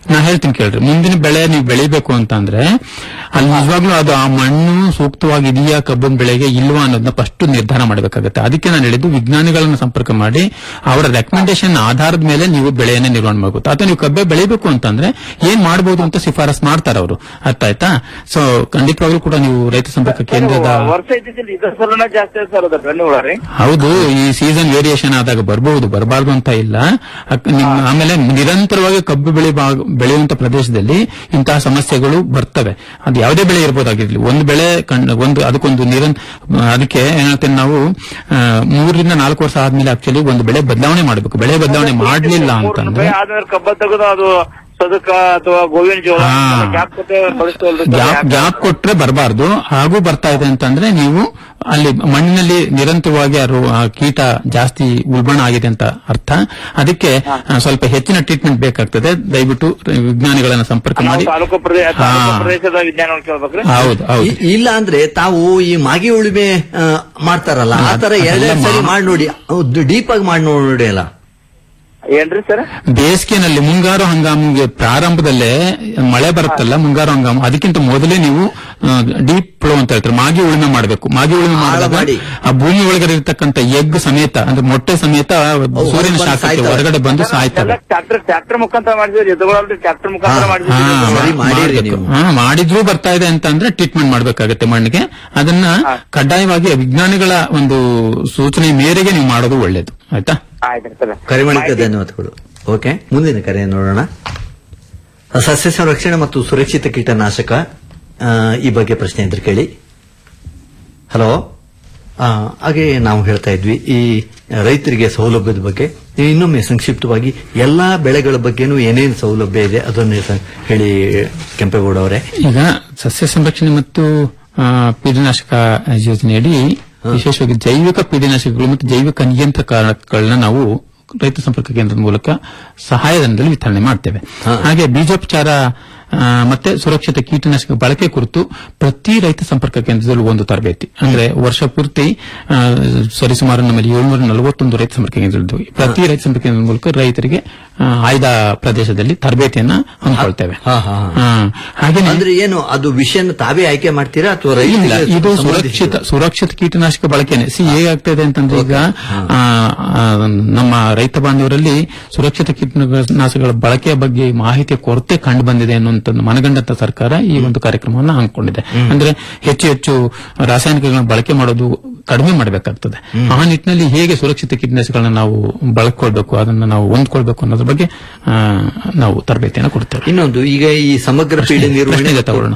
ನಾ ಹೇಳ್ತೀನಿ ಕೇಳ್ರಿ ಮುಂದಿನ ಬೆಳೆ ನೀವು ಬೆಳಿಬೇಕು ಅಂತಂದ್ರೆ ಅಲ್ಲಿ ನಿಜವಾಗ್ಲೂ ಅದು ಆ ಮಣ್ಣು ಸೂಕ್ತವಾಗಿ ಇದೆಯಾ ಕಬ್ಬಿನ ಬೆಳೆಗೆ ಇಲ್ವಾ ಅನ್ನೋದನ್ನ ಫಸ್ಟ್ ನಿರ್ಧಾರ ಮಾಡಬೇಕಾಗುತ್ತೆ ಅದಕ್ಕೆ ನಾನು ಹೇಳಿದ್ದು ವಿಜ್ಞಾನಿಗಳನ್ನ ಸಂಪರ್ಕ ಮಾಡಿ ಅವರ ರೆಕಮೆಂಡೇಶನ್ ಆಧಾರದ ಮೇಲೆ ನೀವು ಬೆಳೆಯನ್ನ ನಿರ್ವಹಣೆ ಮಾಡಬಹುದು ಅಥವಾ ನೀವು ಕಬ್ಬೆ ಬೆಳಿಬೇಕು ಅಂತಂದ್ರೆ ಏನ್ ಮಾಡಬಹುದು ಅಂತ ಶಿಫಾರಸ್ ಮಾಡ್ತಾರೆ ಅವರು ಅರ್ಥ ಆಯ್ತಾ ಸೊ ಖಂಡಿತವಾಗ್ಲೂ ಕೂಡ ನೀವು ರೈತ ಸಂಪರ್ಕ ಕೇಂದ್ರದ ವರ್ಷ ಇದ್ದಿದ್ದಿಲ್ಲ ಇದ್ರ ಸಲನ ಜಾಸ್ತಿ ಸರ್ ಅದು ಬೆಣ್ಣೆ ಹುಳ ರೀ ಹೌದು ಈ ಸೀಸನ್ ವೇರಿಯೇಷನ್ ಆದಾಗ ಬರಬಹುದು ಬರಬಾರ್ದು ಅಂತ ಇಲ್ಲ ಅಕ್- ನಿಮ್- ಆಮೇಲೆ ನಿರಂತರವಾಗಿ ಕಬ್ಬು ಬೆಳೆ ಬೆಳೆಯುವಂತ ಪ್ರದೇಶದಲ್ಲಿ ಇಂತಹ ಸಮಸ್ಯೆಗಳು ಬರ್ತವೆ ಅದು ಯಾವುದೇ ಬೆಳೆ ಇರಬಹುದಾಗಿರ್ಲಿ ಒಂದು ಬೆಳೆ ಕಣ್- ಒಂದು ಅದಕ್ಕೊಂದು ನಿರಂ ಅದಕ್ಕೆ ಏನಂತೇನೆ ನಾವು ಆ, ಮೂರರಿಂದ ನಾಲ್ಕು ವರ್ಷ ಆದ್ಮೇಲೆ ಆಕ್ಚುಲಿ ಒಂದು ಬೆಳೆ ಬದಲಾವಣೆ ಮಾಡಬೇಕು ಬೆಳೆ ಬದಲಾವಣೆ ಮಾಡಲಿಲ್ಲ ಅಂತಂದ್ರೆ ರೂಪಾಯಿ ಆದ್ಮೇಲೆ ಕಬ್ಬ ತೆಗೆದು ಅದು ಸದಕ ಅಥವಾ ಗೋವಿನ ಜೋಳ ಹಾ. ಗ್ಯಾಪ್ ಕೊಟ್ಟೆ ಬಳಸ್ತವಲ್ರಿ ಸರ್? ಗ್ಯಾಪ್ ಯಾಕೆ? ಗ್ಯಾಪ್ ಕೊಟ್ರೆ ಬರಬಾರ್ದು ಹಾಗೂ ಬರ್ತಾ ಇದೆ ಅಂತಂದ್ರೆ ನೀವು ಅಲ್ಲಿ ಮಣ್ಣಿನಲ್ಲಿ ನಿರಂತರವಾಗಿ ಆ ರೋ- ಆ ಕೀಟ ಜಾಸ್ತಿ ಉಲ್ಬಣ ಆಗಿದೆ ಅಂತ ಅರ್ಥ ಅದಕ್ಕೆ ಆ, ಸ್ವಲ್ಪ ಹೆಚ್ಚಿನ ಟ್ರೀಟ್ಮೆಂಟ್ ಬೇಕಾಗ್ತದೆ ದಯವಿಟ್ಟು ವಿಜ್ಞಾನಿಗಳನ್ನ ಸಂಪರ್ಕ ನಾವು ಮಾಡಿ ತಾಲೂಕು ಪ್ರದೇಶ ಹಾ. ತಾಲೂಕು ಪ್ರದೇಶದ ವಿಜ್ಞಾನ ಕೇಳ್ಬೇಕ್ರಿ ಹೌದು ಹೌದು ಇ- ಇಲ್ಲ ಅಂದ್ರೆ ತಾವು ಈ ಮಾಗಿ ಉಳುಮೆ ಆ, ಮಾಡ್ತಾರಲ್ಲ ಆ ತರ ಅದೆಲ್ಲ ಎರಡೆರಡು ಸರಿ ಮಾ- ಮಾಡಿ ನೋಡಿ ಡೀಪ್ ಆಗಿ ಮಾಡಿ ನೋಡಿ ಅಲ್ಲ ಏನ್ರಿ ಸರ್ ಬೇಸಿಗೆನಲ್ಲಿ ಮುಂಗಾರು ಹಂಗಾಮಿಗೆ ಪ್ರಾರಂಭದಲ್ಲೇ ಮಳೆ ಬರುತ್ತಲ್ಲ ಮುಂಗಾರು ಹಂಗಾಮು ಅದಕ್ಕಿಂತ ಮೊದಲೇ ನೀವು ಡೀಪ್ ಫ್ಲೋ ಅಂತ ಹೇಳ್ತಾರೆ ಮಾಗಿ ಉಳುಮೆ ಮಾಡಬೇಕು ಮಾಗಿ ಉಳುಮೆ ಆಳ ಮಾಡಿದಾಗ ಮಾಡಿ. ಆ ಭೂಮಿ ಒಳಗಡೆ ಇರತಕ್ಕಂತ ಎಗ್ ಸಮೇತ ಅಂದ್ರೆ ಮೊಟ್ಟೆ ಸಮೇತ ಸೂರ್ಯನ ಹೊರಗೆ ಬಂದು ಶಾಖಕ್ಕೆ ಸಾಯ್ತವೆ. ಹೊರಗಡೆ ಬಂದು ಸಾಯ್ತವೆ ಟ್ರಾಕ್ಟರ್ ಟ್ರಾಕ್ಟರ್ ಮುಖಾಂತರ ಮಾಡಿದ್ವಿ ಎದುರುಗಳಲ್ರಿ ಟ್ರಾಕ್ಟರ್ ಮುಖಾಂತರ ಹಾ, ಹಾ, ಮಾಡಿದ್ವಿ ಸರಿ ಮಾಡಿರಿ ಮಾಡ್ಬೇಕು. ನೀವು. ಹಾ, ಮಾಡಿದ್ರೂ ಬರ್ತಾ ಇದೆ ಅಂತಂದ್ರೆ ಟ್ರೀಟ್ಮೆಂಟ್ ಮಾಡ್ಬೇಕಾಗತ್ತೆ ಮಣ್ಣಿಗೆ ಅದನ್ನ ಕಡ್ಡಾಯವಾಗಿ ವಿಜ್ಞಾನಿಗಳ ಒಂದು ಸೂಚನೆ ಮೇರೆಗೆ ನೀವು ಮಾಡೋದು ಒಳ್ಳೇದು ಆಯ್ತಾ ಆಯ್ತು ಸರ್ ಕರೆ ಮಾಡಿದ್ದಕ್ಕೆ ಧನ್ಯವಾದಗಳು ಓಕೆ ಮುಂದಿನ ಕರೆ ನೋಡೋಣ ಸಸ್ಯ ಸಂರಕ್ಷಣೆ ಮತ್ತು ಸುರಕ್ಷಿತ ಕೀಟನಾಶಕ ಆ, ಈ ಬಗ್ಗೆ ಪ್ರಶ್ನೆ ಇದ್ರೆ ಕೇಳಿ ಹಲೋ ಆ, ಹಾಗೆ ನಾವು ಹೇಳ್ತಾ ಇದ್ವಿ ಈ ರೈತರಿಗೆ ಸೌಲಭ್ಯದ ಬಗ್ಗೆ ನೀವು ಇನ್ನೊಮ್ಮೆ ಸಂಕ್ಷಿಪ್ತವಾಗಿ ಎಲ್ಲಾ ಬೆಳೆಗಳ ಬಗ್ಗೆನೂ ಏನೇನು ಸೌಲಭ್ಯ ಇದೆ ಅದನ್ನೇ ಸ- ಹೇಳಿ ಕೆಂಪೇಗೌಡ ಅವರೇ ಈಗ ಸಸ್ಯ ಸಂರಕ್ಷಣೆ ಮತ್ತು ಆ, ಕೀಟನಾಶಕ ಯೋಜನೆಯಡಿ ವಿಶೇಷವಾಗಿ ಜೈವಿಕ ಕೀಟನಾಶಕಗಳು ಮತ್ತು ಜೈವಿಕ ನಿಯಂತ್ರಕಗಳನ್ನ ನಾವು ರೈತ ಸಂಪರ್ಕ ಕೇಂದ್ರದ ಮೂಲಕ ಸಹಾಯಧನದಲ್ಲಿ ವಿತರಣೆ ಮಾಡ್ತೇವೆ ಹಾ. ಹಾಗೆ ಬೀಜೋಪಚಾರ ಆ, ಮತ್ತೆ ಸುರಕ್ಷಿತ ಕೀಟನಾಶಕ ಬಳಕೆ ಕುರಿತು ಪ್ರತಿ ರೈತ ಸಂಪರ್ಕ ಕೇಂದ್ರದಲ್ಲೂ ಒಂದು ತರಬೇತಿ ಅಂದ್ರೆ ವರ್ಷ ಪೂರ್ತಿ ಆ, ಸರಿಸುಮಾರು ನಮ್ಮಲ್ಲಿ ಏಳ್ನೂರ ನಲವತ್ತೊಂದು ರೈತ ಸಂಪರ್ಕ ಕೇಂದ್ರಗಳಿದ್ದವು ಪ್ರತಿ ರೈತ ಸಂಪರ್ಕ ಕೇಂದ್ರದ ಮೂಲಕ ರೈತರಿಗೆ ಆ, ಆಯ್ದ ಪ್ರದೇಶದಲ್ಲಿ ತರಬೇತಿಯನ್ನ ಹಮ್ಮಿಕೊಳ್ತೇವೆ ಹಾ, ಹಾ, ಹಾ. ಹಾ. ಹಾಗೇನೆ ಅಂದ್ರೆ ಏನು ಅದು ವಿಷಯನ ತಾವೇ ಆಯ್ಕೆ ಮಾಡ್ತೀರಾ ಅಥವಾ ಇಲ್ಲ ರೈತರಿಗೆ ಇದು ಸಂಬಂಧಿಸಿದ- ಸುರಕ್ಷಿತ ಸುರಕ್ಷಿತ ಕೀಟನಾಶಕ ಬಳಕೆನೆ ಸಿ ಹೇಗಾಗ್ತದೆ ಅಂತಂದ್ರೆ ಈಗ ಆ, ಆ, ನಮ್ಮ ರೈತ ಬಾಂಧವರಲ್ಲಿ ಸುರಕ್ಷಿತ ಕೀಟನಾಶಕಗಳ ಬಳಕೆಯ ಬಗ್ಗೆ ಮಾಹಿತಿಯ ಕೊರತೆ ಕಂಡು ಬಂದಿದೆ ಅನ್ನುವಂತ ಮನಗಂಡಂತ ಸರ್ಕಾರ ಈ ಒಂದು ಕಾರ್ಯಕ್ರಮವನ್ನು ಹಮ್ಮಿಕೊಂಡಿದೆ ಅಂದ್ರೆ ಹೆಚ್ಚು ಹೆಚ್ಚು ರಾಸಾಯನಿಕಗಳನ್ನ ಬಳಕೆ ಮಾಡೋದು ಕಡಿಮೆ ಮಾಡಬೇಕಾಗ್ತದೆ ಆ ನಿಟ್ಟಿನಲ್ಲಿ ಹೇಗೆ ಸುರಕ್ಷಿತ ಕೀಟನಾಶಕಗಳನ್ನ ನಾವು ಬಳಕೊಳ್ಬೇಕು ಅದನ್ನ ನಾವು ಹೊಂದ್ಕೊಳ್ಬೇಕು ಅನ್ನೋದ್ರ ಬಗ್ಗೆ ಆ, ನಾವು ತರಬೇತಿಯನ್ನು ಕೊಡ್ತೇವೆ ಇನ್ನೊಂದು ಈಗ ಈ ಸಮಗ್ರ ಪೀಡೆ ನಿರ್ವಹಣೆ ಪ್ರಶ್ನೆಗೆ ತಗೊಳ್ಳೋಣ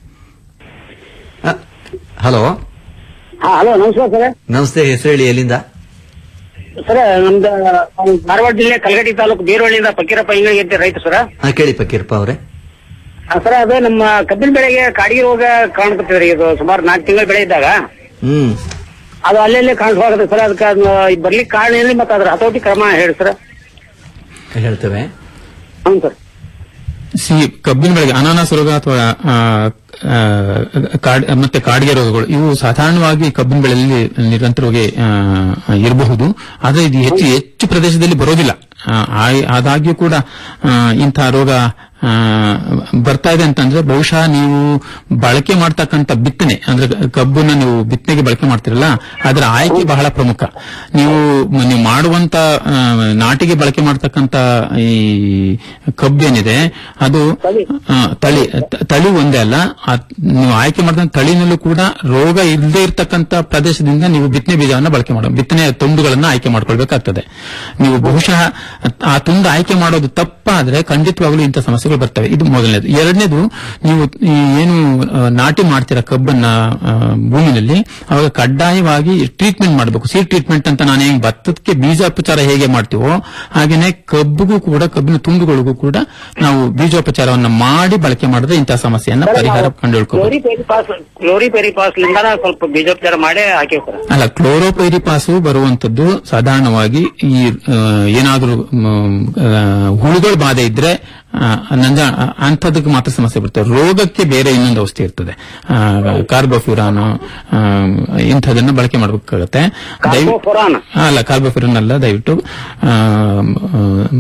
ಆ, ಹಲೋ ಹಾ ಹಲೋ ನಮಸ್ಕಾರ ಸರ್ ನಮಸ್ತೆ ಹೆಸರು ಹೇಳಿ ಎಲ್ಲಿಂದ ಸರ್ ನಮ್ದು ನಾವು ಧಾರವಾಡ ಜಿಲ್ಲೆ ಕಲಗಟ್ಟಿ ತಾಲೂಕು ಬೀರವಳ್ಳಿಯಿಂದ ಫಕೀರಪ್ಪ ಇಂಗಳಿಗೆ ಅಂತ ರೈತ ಸರ್ ಹಾ ಕೇಳಿ ಪಕ್ಕೀರಪ್ಪ ಅವರೇ ಸರ್ ಅದು ನಮ್ಮ ಕಬ್ಬಿನ ಬೆಳೆಗೆ ಕಾಡಿಗೆ ರೋಗ ಕಾಣ್ಕೊತೀರಿ ಇದು ಸುಮಾರು ನಾಲ್ಕು ತಿಂಗಳ ಬೆಳೆ ಇದ್ದಾಗ ಹ್ಮ್ ಅದು ಅಲ್ಲೇ ಕಾಣಿಸ್ಬಾರ್ದು ಸರ್ ಅದಕ್ಕೆ ಅದನ್ನ ಬರ್ಲಿಕ್ಕೆ ಕಾರಣ ಏನ್ರಿ ಮತ್ತೆ ಅದ್ರ ಹತೋಟಿ ಕ್ರಮ ಹೇಳಿ ಸರ್ ಹೇಳ್ತೇವೆ ಹ್ಞೂ ಸರ್ ಸಿ ಕಬ್ಬಿನ ಬೆಳೆಗೆ ಅನಾನಸ್ ರೋಗ ಅಥವಾ ಆ, ಆ, ಕಾಡ್- ಮತ್ತೆ ಕಾಡಿಗೆ ರೋಗಗಳು ಇವು ಸಾಧಾರಣವಾಗಿ ಕಬ್ಬಿನ ಬೆಳೆಯಲ್ಲಿ ನಿರಂತರವಾಗಿ ಆ, ಇರಬಹುದು ಆದರೆ ಇದು ಹೆಚ್ಚು ಹೆಚ್ಚು ಪ್ರದೇಶದಲ್ಲಿ ಬರೋದಿಲ್ಲ ಆ, ಆ- ಆದಾಗ್ಯೂ ಕೂಡ ಆ, ಇಂತಹ ರೋಗ ಆ, ಬರ್ತಾ ಇದೆ ಅಂತಂದ್ರೆ ಬಹುಶಃ ನೀವು ಬಳಕೆ ಮಾಡ್ತಕ್ಕಂಥ ಬಿತ್ತನೆ ಅಂದ್ರೆ ಕಬ್ಬನ್ನ ನೀವು ಬಿತ್ತನೆಗೆ ಬಳಕೆ ಮಾಡ್ತಿರಲ್ಲ ಅದರ ಆಯ್ಕೆ ಬಹಳ ಪ್ರಮುಖ ನೀವು ನೀವು ಮಾಡುವಂತ ಆ, ನಾಟಿಗೆ ಬಳಕೆ ಮಾಡ್ತಕ್ಕಂಥ ಈ ಕಬ್ಬೇನಿದೆ ಅದು ಆ, ತಳಿ ತ- ತಳಿ ಒಂದೇ ಅಲ್ಲ ಆ ನೀವು ಆಯ್ಕೆ ಮಾಡಿದ ತಳಿನಲ್ಲೂ ಕೂಡ ರೋಗ ಇಲ್ಲದೆ ಇರತಕ್ಕಂತ ಪ್ರದೇಶದಿಂದ ನೀವು ಬಿತ್ತನೆ ಬೀಜವನ್ನ ಬಳಕೆ ಮಾಡೋ ಬಿತ್ತನೆಯ ತುಂಡುಗಳನ್ನ ಆಯ್ಕೆ ಮಾಡ್ಕೊಳ್ಬೇಕಾಗ್ತದೆ ನೀವು ಬಹುಶಃ ಆ ತುಂಡು ಆಯ್ಕೆ ಮಾಡೋದು ತಪ್ಪಾದ್ರೆ ಖಂಡಿತವಾಗ್ಲೂ ಇಂಥ ಸಮಸ್ಯೆಗಳು ಬರ್ತವೆ ಇದು ಮೊದಲನೇದು ಎರಡನೇದು ನೀವು ಈ ಏನು ಆ, ನಾಟಿ ಮಾಡ್ತೀರಾ ಕಬ್ಬನ್ನ ಆ, ಭೂಮಿನಲ್ಲಿ ಅವಾಗ ಕಡ್ಡಾಯವಾಗಿ ಟ್ರೀಟ್ಮೆಂಟ್ ಮಾಡಬೇಕು ಸೀಡ್ ಟ್ರೀಟ್ಮೆಂಟ್ ಅಂತ ನಾನು ಹೆಂಗ್ ಭತ್ತಕ್ಕೆ ಬೀಜೋಪಚಾರ ಹೇಗೆ ಮಾಡ್ತೀವೋ ಹಾಗೇನೆ ಕಬ್ಬಿಗೂ ಕೂಡ ಕಬ್ಬಿನ ತುಂಡುಗಳಿಗೂ ಕೂಡ ನಾವು ಬೀಜೋಪಚಾರವನ್ನ ಮಾಡಿ ಬಳಕೆ ಮಾಡಿದ್ರೆ ಇಂತಹ ಸಮಸ್ಯೆಯನ್ನ ಪರಿಹಾರ ಕಂಡುಹಿಡ್ಕೋಬಹುದು chlorpyrifos chlorpyrifos ಲಿಂದಾನ ಸ್ವಲ್ಪ ಬೀಜೋಪಚಾರ ಮಾಡೇ ಹಾಕಿವಿ ಸರ್ ಅಲ್ಲ ಕ್ಲೋರೋಪೈರಿಪಾಸು ಬರುವಂತದ್ದು ಸಾಧಾರಣವಾಗಿ ಈ ಆ, ಏನಾದ್ರೂ ಮ್, ಆ, ಹುಳುಗಳ ಬಾಧೆ ಇದ್ರೆ ಆ, ನಂಜ ಅಂಥದಕ್ಕೆ ಮಾತ್ರ ಸಮಸ್ಯೆ ಬರ್ತದೆ ರೋಗಕ್ಕೆ ಬೇರೆ ಇನ್ನೊಂದು ಔಷಧಿ ಇರ್ತದೆ ಕಾರ್ಬೋಫ್ಯೂರಾನು ಆ, ಇಂಥದನ್ನ ಬಳಕೆ ಮಾಡಬೇಕಾಗತ್ತೆ ದಯವಿಟ್ಟು ಕಾರ್ಬೋಫುರಾನ್ ಅಲ್ಲ ಕಾರ್ಬೋಫ್ಯೂರನ್ ಅಲ್ಲ ದಯವಿಟ್ಟು ಆ,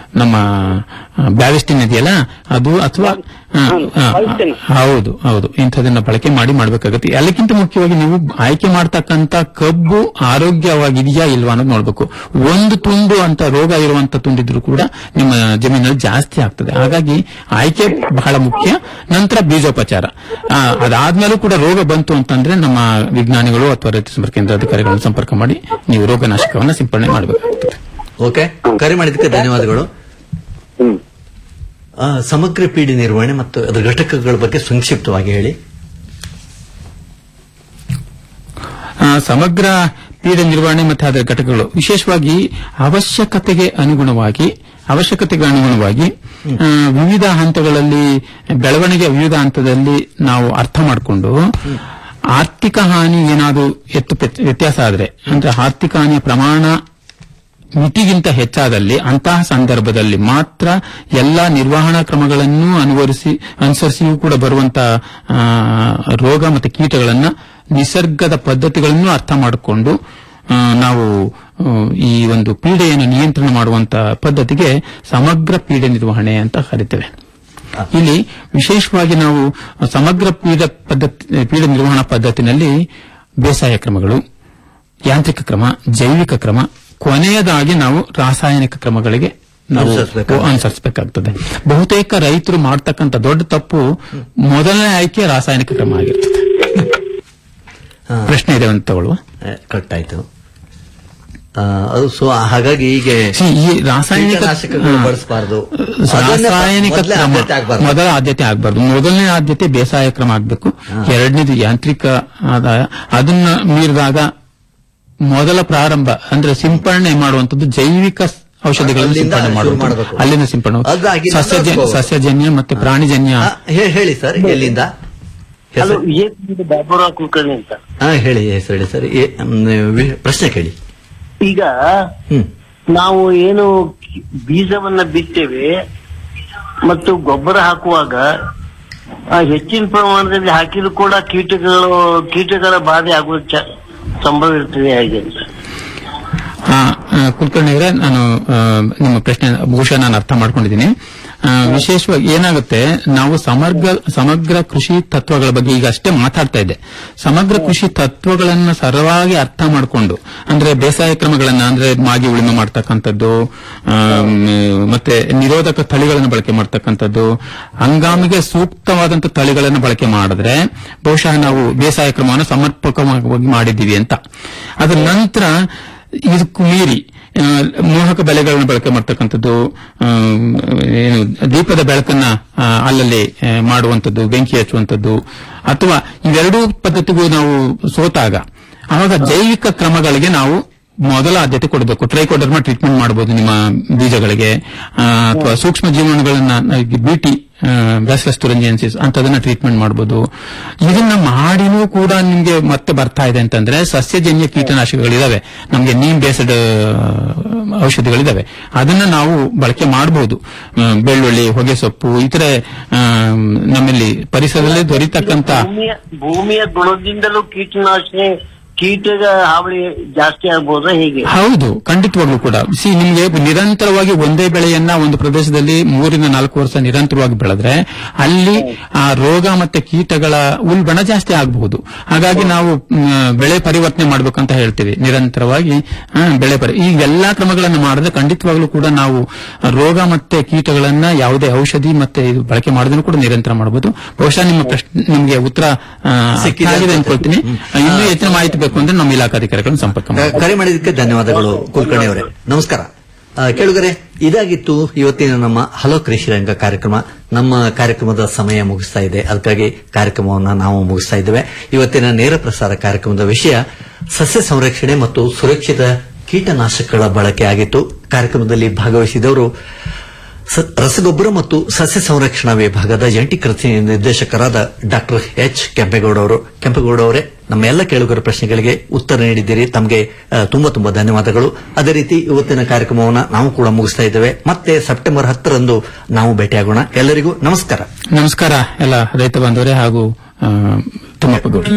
ನಮ್ಮ ಬ್ಯಾವಿಸ್ಟಿನ್ ಇದೆಯಲ್ಲ ಅದು ಅಥವಾ ಆ, ಆ, ಹೌದು ಹೌದು ಇಂಥದನ್ನ ಬಳಕೆ ಮಾಡಿ ಮಾಡಬೇಕಾಗುತ್ತೆ ಎಲ್ಲಕ್ಕಿಂತ ಮುಖ್ಯವಾಗಿ ನೀವು ಆಯ್ಕೆ ಮಾಡ್ತಕ್ಕಂತ ಕಬ್ಬು ಆರೋಗ್ಯವಾಗಿದೆಯಾ ಇಲ್ವಾ ಅನ್ನೋದು ನೋಡ್ಬೇಕು ಒಂದು ತುಂಡು ಅಂತ ರೋಗ ಇರುವಂತ ತುಂಡಿದ್ರು ಕೂಡ ನಿಮ್ಮ ಜಮೀನಲ್ಲಿ ಜಾಸ್ತಿ ಆಗ್ತದೆ ಹಾಗಾಗಿ ಆಯ್ಕೆ ಬಹಳ ಮುಖ್ಯ ನಂತರ ಬೀಜೋಪಚಾರ ಆ, ಅದಾದ್ಮೇಲೂ ಕೂಡ ರೋಗ ಬಂತು ಅಂತಂದ್ರೆ ನಮ್ಮ ವಿಜ್ಞಾನಿಗಳು ಅಥವಾ ರೈತ ಸಂಪರ್ಕ ಕೇಂದ್ರ ಅಧಿಕಾರಿಗಳನ್ನು ಸಂಪರ್ಕ ಮಾಡಿ ನೀವು ರೋಗನಾಶಕವನ್ನ ಸಿಂಪಡಣೆ ಮಾಡಬೇಕಾಗ್ತದೆ ಓಕೆ ಕರೆ ಮಾಡಿದ್ದಕ್ಕೆ ಧನ್ಯವಾದಗಳು ಆ, ಸಮಗ್ರ ಪೀಡಿ ನಿರ್ವಹಣೆ ಮತ್ತು ಅದರ ಘಟಕಗಳ ಬಗ್ಗೆ ಸಂಕ್ಷಿಪ್ತವಾಗಿ ಹೇಳಿ ಆ, ಸಮಗ್ರ ಪೀಡೆ ನಿರ್ವಹಣೆ ಮತ್ತು ಅದರ ಘಟಕಗಳು ವಿಶೇಷವಾಗಿ ಅವಶ್ಯಕತೆಗೆ ಅನುಗುಣವಾಗಿ ಅವಶ್ಯಕತೆಗೆ ಅನುಗುಣವಾಗಿ ಆ, ವಿವಿಧ ಹಂತಗಳಲ್ಲಿ ಬೆಳವಣಿಗೆ ವಿವಿಧ ಹಂತದಲ್ಲಿ ನಾವು ಅರ್ಥ ಮಾಡಿಕೊಂಡು ಆರ್ಥಿಕ ಹಾನಿ ಏನಾದರೂ ಎತ್ತು ಪೆತ್- ವ್ಯತ್ಯಾಸ ಆದರೆ ಅಂದ್ರೆ ಆರ್ಥಿಕ ಹಾನಿಯ ಪ್ರಮಾಣ ಮಿತಿಗಿಂತ ಹೆಚ್ಚಾದಲ್ಲಿ ಅಂತಹ ಸಂದರ್ಭದಲ್ಲಿ ಮಾತ್ರ ಎಲ್ಲ ನಿರ್ವಹಣಾ ಕ್ರಮಗಳನ್ನು ಅನುವರಿಸಿ ಅನುಸರಿಸಿಯೂ ಕೂಡ ಬರುವಂತಹ ಆ, ರೋಗ ಮತ್ತು ಕೀಟಗಳನ್ನ ನಿಸರ್ಗದ ಪದ್ಧತಿಗಳನ್ನು ಅರ್ಥ ಮಾಡಿಕೊಂಡು ಆ, ನಾವು ಆ, ಈ ಒಂದು ಪೀಡೆಯನ್ನು ನಿಯಂತ್ರಣ ಮಾಡುವಂತ ಪದ್ಧತಿಗೆ ಸಮಗ್ರ ಪೀಡೆ ನಿರ್ವಹಣೆ ಅಂತ ಕರಿತೇವೆ ಇಲ್ಲಿ ವಿಶೇಷವಾಗಿ ನಾವು ಸಮಗ್ರ ಪೀಡ ಪದ್ಧತಿ ಪೀಡ ನಿರ್ವಹಣಾ ಪದ್ಧತಿನಲ್ಲಿ ಬೇಸಾಯ ಕ್ರಮಗಳು ಯಾಂತ್ರಿಕ ಕ್ರಮ ಜೈವಿಕ ಕ್ರಮ ಕೊನೆಯದಾಗಿ ನಾವು ರಾಸಾಯನಿಕ ಕ್ರಮಗಳಿಗೆ ನಾವು ಅನುಸರಿಸ್ಬೇಕಾಗ್ತದೆ. ಅನುಸರಿಸಬೇಕಾಗ್ತದೆ ಬಹುತೇಕ ರೈತರು ಮಾಡ್ತಕ್ಕಂಥ ದೊಡ್ಡ ತಪ್ಪು ಮೊದಲನೇ ಆಯ್ಕೆ ರಾಸಾಯನಿಕ ಕ್ರಮ ಆಗಿರ್ತದೆ ಪ್ರಶ್ನೆ ಇದೆ ಅಂತ ತಗೊಳ್ಳುವ ಕರೆಕ್ಟ್ ಆಯ್ತು ಆ, ಅದು ಸೊ ಹಾಗಾಗಿ ಈಗ See, ಈ ರಾಸಾಯನಿಕ ಕೀಟನಾಶಕಗಳು ಹಾ. ಬಳಸಬಾರದು ರಾಸಾಯನಿಕ ಕ್ರಮ ಮೊದಲ ಆದ್ಯತೆ ಆಗಬಾರ್ದು ಮೊದಲನೇ ಆದ್ಯತೆ ಬೇಸಾಯ ಕ್ರಮ ಆಗಬೇಕು ಎರಡನೇದು ಯಾಂತ್ರಿಕ ಆದಾಯ ಅದನ್ನ ಮೀರಿದಾಗ ಮೊದಲ ಪ್ರಾರಂಭ ಅಂದ್ರೆ ಸಿಂಪರಣೆ ಮಾಡುವಂತದ್ದು ಜೈವಿಕ ಔಷಧಿಗಳನ್ನು ಅಲ್ಲಿಂದ ಸಿಂಪರಣೆ ಶುರು ಮಾಡುವುದು ಮಾಡ್ಬೇಕು. ಅಲ್ಲಿಂದ ಸಿಂಪರಣೆ ಅದಾಗಿ ಸಸ್ಯಜನ್ಯ ನಂತರ ಸಸ್ಯಜನ್ಯ ಮತ್ತೆ ಪ್ರಾಣಿಜನ್ಯ ಹೇಳಿ ಸರ್ ಎಲ್ಲಿಂದ ಅದು ಹೆಸರು ಏ ಬಾಬುರಾವ್ ಕುಲಕರ್ಣಿ ಅಂತ ಹಾ ಹೇಳಿ ಹೆಸರು ಹೇಳಿ ಸರ್ ಏ- ಮ್, ವಿ- ಪ್ರಶ್ನೆ ಕೇಳಿ ಈಗ ಹ್ಮ್ ನಾವು ಏನು ಕಿ- ಬೀಜವನ್ನ ಬಿತ್ತೇವೆ ಮತ್ತು ಗೊಬ್ಬರ ಹಾಕುವಾಗ ಆ, ಹೆಚ್ಚಿನ ಪ್ರಮಾಣದಲ್ಲಿ ಹಾಕಿದ್ರು ಕೂಡ ಕೀಟಗಳು ಕೀಟಗಳ ಬಾಧೆ ಆಗುವ ಚ- ಸಂಭವ ಇರ್ತದೆ ಹೇಗೆ ಅಂತ ಹಾ ಆ, ಕುಲಕರ್ಣಿ ಅವರೇ ನಾನು ಆ, ನಿಮ್ಮ ಪ್ರಶ್ನೆ ಬಹುಶಃ ನಾನು ಅರ್ಥ ಮಾಡ್ಕೊಂಡಿದ್ದೀನಿ ಆ, ವಿಶೇಷವಾಗಿ ಏನಾಗುತ್ತೆ ನಾವು ಸಮಗ್ರ ಸಮಗ್ರ ಕೃಷಿ ತತ್ವಗಳ ಬಗ್ಗೆ ಈಗ ಅಷ್ಟೇ ಮಾತಾಡ್ತಾ ಇದ್ದೆ ಸಮಗ್ರ ಕೃಷಿ ತತ್ವಗಳನ್ನ ಸರಳವಾಗಿ ಅರ್ಥ ಮಾಡಿಕೊಂಡು ಅಂದ್ರೆ ಬೇಸಾಯ ಕ್ರಮಗಳನ್ನ ಅಂದ್ರೆ ಮಾಗಿ ಉಳುಮೆ ಮಾಡ್ತಕ್ಕಂಥದ್ದು ಆಮ್, ಮತ್ತೆ ನಿರೋಧಕ ತಳಿಗಳನ್ನು ಬಳಕೆ ಮಾಡ್ತಕ್ಕಂಥದ್ದು ಹಂಗಾಮಿಗೆ ಸೂಕ್ತವಾದಂತ ತಳಿಗಳನ್ನು ಬಳಕೆ ಮಾಡಿದ್ರೆ ಬಹುಶಃ ನಾವು ಬೇಸಾಯ ಕ್ರಮವನ್ನು ಸಮರ್ಪಕವಾಗಿ ಮಾಡಿದ್ದೀವಿ ಅಂತ ಅದರ ನಂತರ ಇದಕ್ಕೂ ಮೀರಿ ಆ, ಮೋಹಕ ಬೆಳೆಗಳನ್ನು ಬಳಕೆ ಮಾಡ್ತಕ್ಕಂಥದ್ದು ಆ, ಏನು ದೀಪದ ಬೆಳಕನ್ನ ಆ, ಅಲ್ಲಲ್ಲಿ ಆ, ಮಾಡುವಂಥದ್ದು ಬೆಂಕಿ ಹಚ್ಚುವಂಥದ್ದು ಅಥವಾ ಇವೆರಡೂ ಪದ್ಧತಿಗೂ ನಾವು ಸೋತಾಗ ಆವಾಗ ಜೈವಿಕ ಕ್ರಮಗಳಿಗೆ ನಾವು ಮೊದಲ ಆದ್ಯತೆ ಕೊಡಬೇಕು ಟ್ರೈಕೋಡರ್ಮಾ ಟ್ರೀಟ್ಮೆಂಟ್ ಮಾಡಬಹುದು ನಿಮ್ಮ ಬೀಜಗಳಿಗೆ ಆ, ಅಥವಾ ಸೂಕ್ಷ್ಮ ಜೀವಾಣುಗಳನ್ನ ಬಿಟಿ ಬ್ಯಾಸ್ಲಸ್ ತುರಂಜಿಯನ್ಸಿಸ್ ಅಂತದನ್ನ ಟ್ರೀಟ್ಮೆಂಟ್ ಮಾಡಬಹುದು ಇದನ್ನ ಮಾಡಿನೂ ಕೂಡ ನಿಮ್ಗೆ ಮತ್ತೆ ಬರ್ತಾ ಇದೆ ಅಂತಂದ್ರೆ ಸಸ್ಯಜನ್ಯ ಕೀಟನಾಶಕಗಳಿದಾವೆ ನಮಗೆ ನೀಮ್ ಬೇಸ್ಡ್ ಔಷಧಿಗಳಿದಾವೆ ಅದನ್ನ ನಾವು ಬಳಕೆ ಮಾಡಬಹುದು ಬೆಳ್ಳುಳ್ಳಿ ಹೊಗೆ ಸೊಪ್ಪು ಇತರೆ ಆ, ನಮ್ಮಲ್ಲಿ ಪರಿಸರದಲ್ಲೇ ದೊರೀತಕ್ಕಂತ ಭೂಮಿಯ ಭೂಮಿಯ ಗುಣದಿಂದಲೂ ಕೀಟನಾಶನೆ ಕೀಟದ ಹಾವಳಿ ಜಾಸ್ತಿ ಆಗ್ಬೋದಾ ಹೇಗೆ ಹೌದು ಖಂಡಿತವಾಗ್ಲೂ ಕೂಡ ಸಿ ನಿಮ್ಗೆ ನಿರಂತರವಾಗಿ ಒಂದೇ ಬೆಳೆಯನ್ನ ಒಂದು ಪ್ರದೇಶದಲ್ಲಿ ಮೂರಿಂದ ನಾಲ್ಕು ವರ್ಷ ನಿರಂತರವಾಗಿ ಬೆಳೆದ್ರೆ ಅಲ್ಲಿ ಆ ರೋಗ ಮತ್ತೆ ಕೀಟಗಳ ಉಲ್ಬಣ ಜಾಸ್ತಿ ಆಗಬಹುದು ಹಾಗಾಗಿ ನಾವು ಮ್, ಬೆಳೆ ಪರಿವರ್ತನೆ ಮಾಡ್ಬೇಕಂತ ಹೇಳ್ತೀವಿ ನಿರಂತರವಾಗಿ ಆ, ಬೆಳೆ ಪರಿ ಈ ಎಲ್ಲಾ ಕ್ರಮಗಳನ್ನು ಮಾಡಿದ್ರೆ ಖಂಡಿತವಾಗ್ಲೂ ಕೂಡ ನಾವು ರೋಗ ಮತ್ತೆ ಕೀಟಗಳನ್ನ ಯಾವುದೇ ಔಷಧಿ ಮತ್ತೆ ಇದು ಬಳಕೆ ಮಾಡೋದನ್ನು ಕೂಡ ನಿರಂತರ ಮಾಡಬಹುದು ಬಹುಶಃ ನಿಮ್ಮ ಪ್ರಶ್ನೆ ನಿಮ್ಗೆ ಉತ್ತರ ಆ, ಅರ್ಥ ಸಿಕ್ಕಿದೆ ಆಗಿದೆ ಅನ್ಸುತ್ತೆ. ಅನ್ಕೊಳ್ತೀನಿ ಇನ್ನೂ ಹೆಚ್ಚಿನ ಮಾಹಿತಿ ಬೇಕು ಅಂದ್ರೆ ನಮ್ಮ ಇಲಾಖಾಧಿಕಾರಿಗಳನ್ನು ಸಂಪರ್ಕ ಮಾಡಿ ಕರೆ ಮಾಡಿದ್ದಕ್ಕೆ ಧನ್ಯವಾದಗಳು ಕುಲಕರ್ಣಿ ಅವರೇ ನಮಸ್ಕಾರ ಆ, ಕೇಳುಗರೆ ಇದಾಗಿತ್ತು ಇವತ್ತಿನ ನಮ್ಮ ಹಲೋ ಕೃಷಿ ರಂಗ ಕಾರ್ಯಕ್ರಮ ನಮ್ಮ ಕಾರ್ಯಕ್ರಮದ ಸಮಯ ಮುಗಿಸ್ತಾ ಇದೆ ಅದಕ್ಕಾಗಿ ಕಾರ್ಯಕ್ರಮವನ್ನು ನಾವು ಮುಗಿಸ್ತಾ ಇದ್ದೇವೆ ಇವತ್ತಿನ ನೇರ ಪ್ರಸಾರ ಕಾರ್ಯಕ್ರಮದ ವಿಷಯ ಸಸ್ಯ ಸಂರಕ್ಷಣೆ ಮತ್ತು ಸುರಕ್ಷಿತ ಕೀಟನಾಶಕಗಳ ಬಳಕೆ ಆಗಿತ್ತು ಕಾರ್ಯಕ್ರಮದಲ್ಲಿ ಭಾಗವಹಿಸಿದವರು ಸ- ರಸಗೊಬ್ಬರ ಮತ್ತು ಸಸ್ಯ ಸಂರಕ್ಷಣಾ ವಿಭಾಗದ ಜಂಟಿ ಕೃಷಿ ನಿರ್ದೇಶಕರಾದ ಡಾಕ್ಟರ್ ಎಚ್ ಕೆಂಪೇಗೌಡ ಅವರು ಕೆಂಪೇಗೌಡ ಅವರೇ ನಮ್ಮ ಎಲ್ಲ ಕೇಳುಗರ ಪ್ರಶ್ನೆಗಳಿಗೆ ಉತ್ತರ ನೀಡಿದ್ದೀರಿ ತಮಗೆ ಆ, ತುಂಬಾ ತುಂಬಾ ಧನ್ಯವಾದಗಳು ಅದೇ ರೀತಿ ಇವತ್ತಿನ ಕಾರ್ಯಕ್ರಮವನ್ನು ನಾವು ಕೂಡ ಮುಗಿಸ್ತಾ ಇದ್ದೇವೆ ಮತ್ತೆ ಸೆಪ್ಟೆಂಬರ್ ಹತ್ತರಂದು ನಾವು ಭೇಟಿಯಾಗೋಣ ಎಲ್ಲರಿಗೂ ನಮಸ್ಕಾರ ನಮಸ್ಕಾರ ಎಲ್ಲ ರೈತ ಬಾಂಧವರೇ ಹಾಗೂ ಆ, ತಿಮ್ಮಪ್ಪ ಗೌಡ್ರು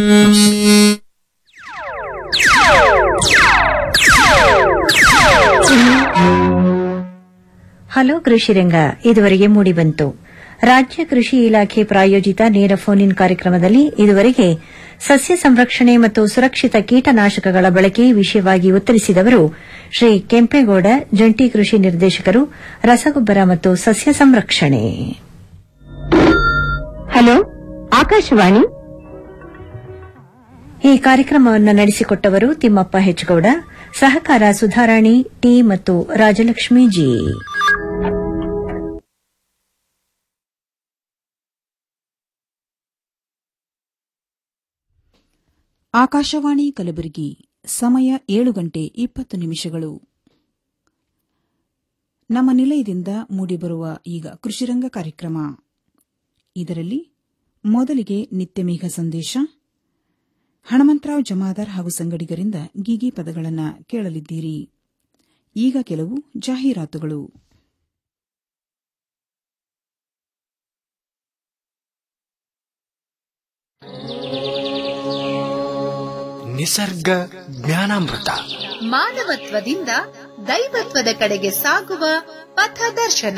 ಹಲೋ ಕೃಷಿರಂಗ ಇದುವರೆಗೆ ಮೂಡಿಬಂತು ರಾಜ್ಯ ಕೃಷಿ ಇಲಾಖೆ ಪ್ರಾಯೋಜಿತ ನೇರ ಫೋನ್ ಇನ್ ಕಾರ್ಯಕ್ರಮದಲ್ಲಿ ಇದುವರೆಗೆ ಸಸ್ಯ ಸಂರಕ್ಷಣೆ ಮತ್ತು ಸುರಕ್ಷಿತ ಕೀಟನಾಶಕಗಳ ಬಳಕೆ ವಿಷಯವಾಗಿ ಉತ್ತರಿಸಿದವರು ಶ್ರೀ ಕೆಂಪೇಗೌಡ ಜಂಟಿ ಕೃಷಿ ನಿರ್ದೇಶಕರು ರಸಗೊಬ್ಬರ ಮತ್ತು ಸಸ್ಯ ಸಂರಕ್ಷಣೆ ಹಲೋ ಆಕಾಶವಾಣಿ ಈ ಕಾರ್ಯಕ್ರಮವನ್ನು ನಡೆಸಿಕೊಟ್ಟವರು ತಿಮ್ಮಪ್ಪ ಹೆಚ್ಗೌಡ ಸಹಕಾರ ಸುಧಾರಾಣಿ ಟಿ ಮತ್ತು ರಾಜಲಕ್ಷ್ಮಿ ಜಿ ಆಕಾಶವಾಣಿ ಕಲಬುರಗಿ ಸಮಯ ಏಳು ಗಂಟೆ ಇಪ್ಪತ್ತು ನಿಮಿಷಗಳು ನಮ್ಮ ನಿಲಯದಿಂದ ಮೂಡಿಬರುವ ಈಗ ಕೃಷಿರಂಗ ಕಾರ್ಯಕ್ರಮ ಇದರಲ್ಲಿ ಮೊದಲಿಗೆ ನಿತ್ಯಮೇಘ ಸಂದೇಶ ಹಣಮಂತರಾವ್ ಜಮಾದಾರ್ ಹಾಗೂ ಸಂಗಡಿಗರಿಂದ ಗೀಗಿ ಪದಗಳನ್ನು ಕೇಳಲಿದ್ದೀರಿ ಈಗ ಕೆಲವು ಜಾಹೀರಾತುಗಳು ನಿಸರ್ಗ ಜ್ಞಾನಾಮೃತ ಮಾನವತ್ವದಿಂದ ದೈವತ್ವದ ಕಡೆಗೆ ಸಾಗುವ ಪಥದರ್ಶನ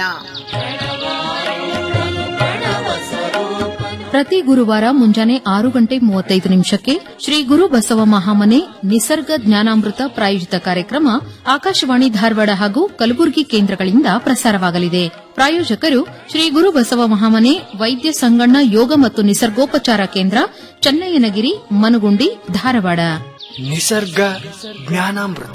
ಪ್ರತಿ ಗುರುವಾರ ಮುಂಜಾನೆ ಆರು ಗಂಟೆ ಮೂವತ್ತೈದು ನಿಮಿಷಕ್ಕೆ ಶ್ರೀ ಗುರು ಬಸವ ಮಹಾಮನೆ ನಿಸರ್ಗ ಜ್ಞಾನಾಮೃತ ಪ್ರಾಯೋಜಿತ ಕಾರ್ಯಕ್ರಮ ಆಕಾಶವಾಣಿ ಧಾರವಾಡ ಹಾಗೂ ಕಲಬುರಗಿ ಕೇಂದ್ರಗಳಿಂದ ಪ್ರಸಾರವಾಗಲಿದೆ ಪ್ರಾಯೋಜಕರು ಶ್ರೀ ಗುರು ಬಸವ ಮಹಾಮನೆ ವೈದ್ಯ ಸಂಗಣ್ಣ ಯೋಗ ಮತ್ತು ನಿಸರ್ಗೋಪಚಾರ ಕೇಂದ್ರ ಚನ್ನಯ್ಯನಗಿರಿ ಮನುಗುಂಡಿ ಧಾರವಾಡ ನಿಸರ್ಗ ಜ್ಞಾನಾಮೃತ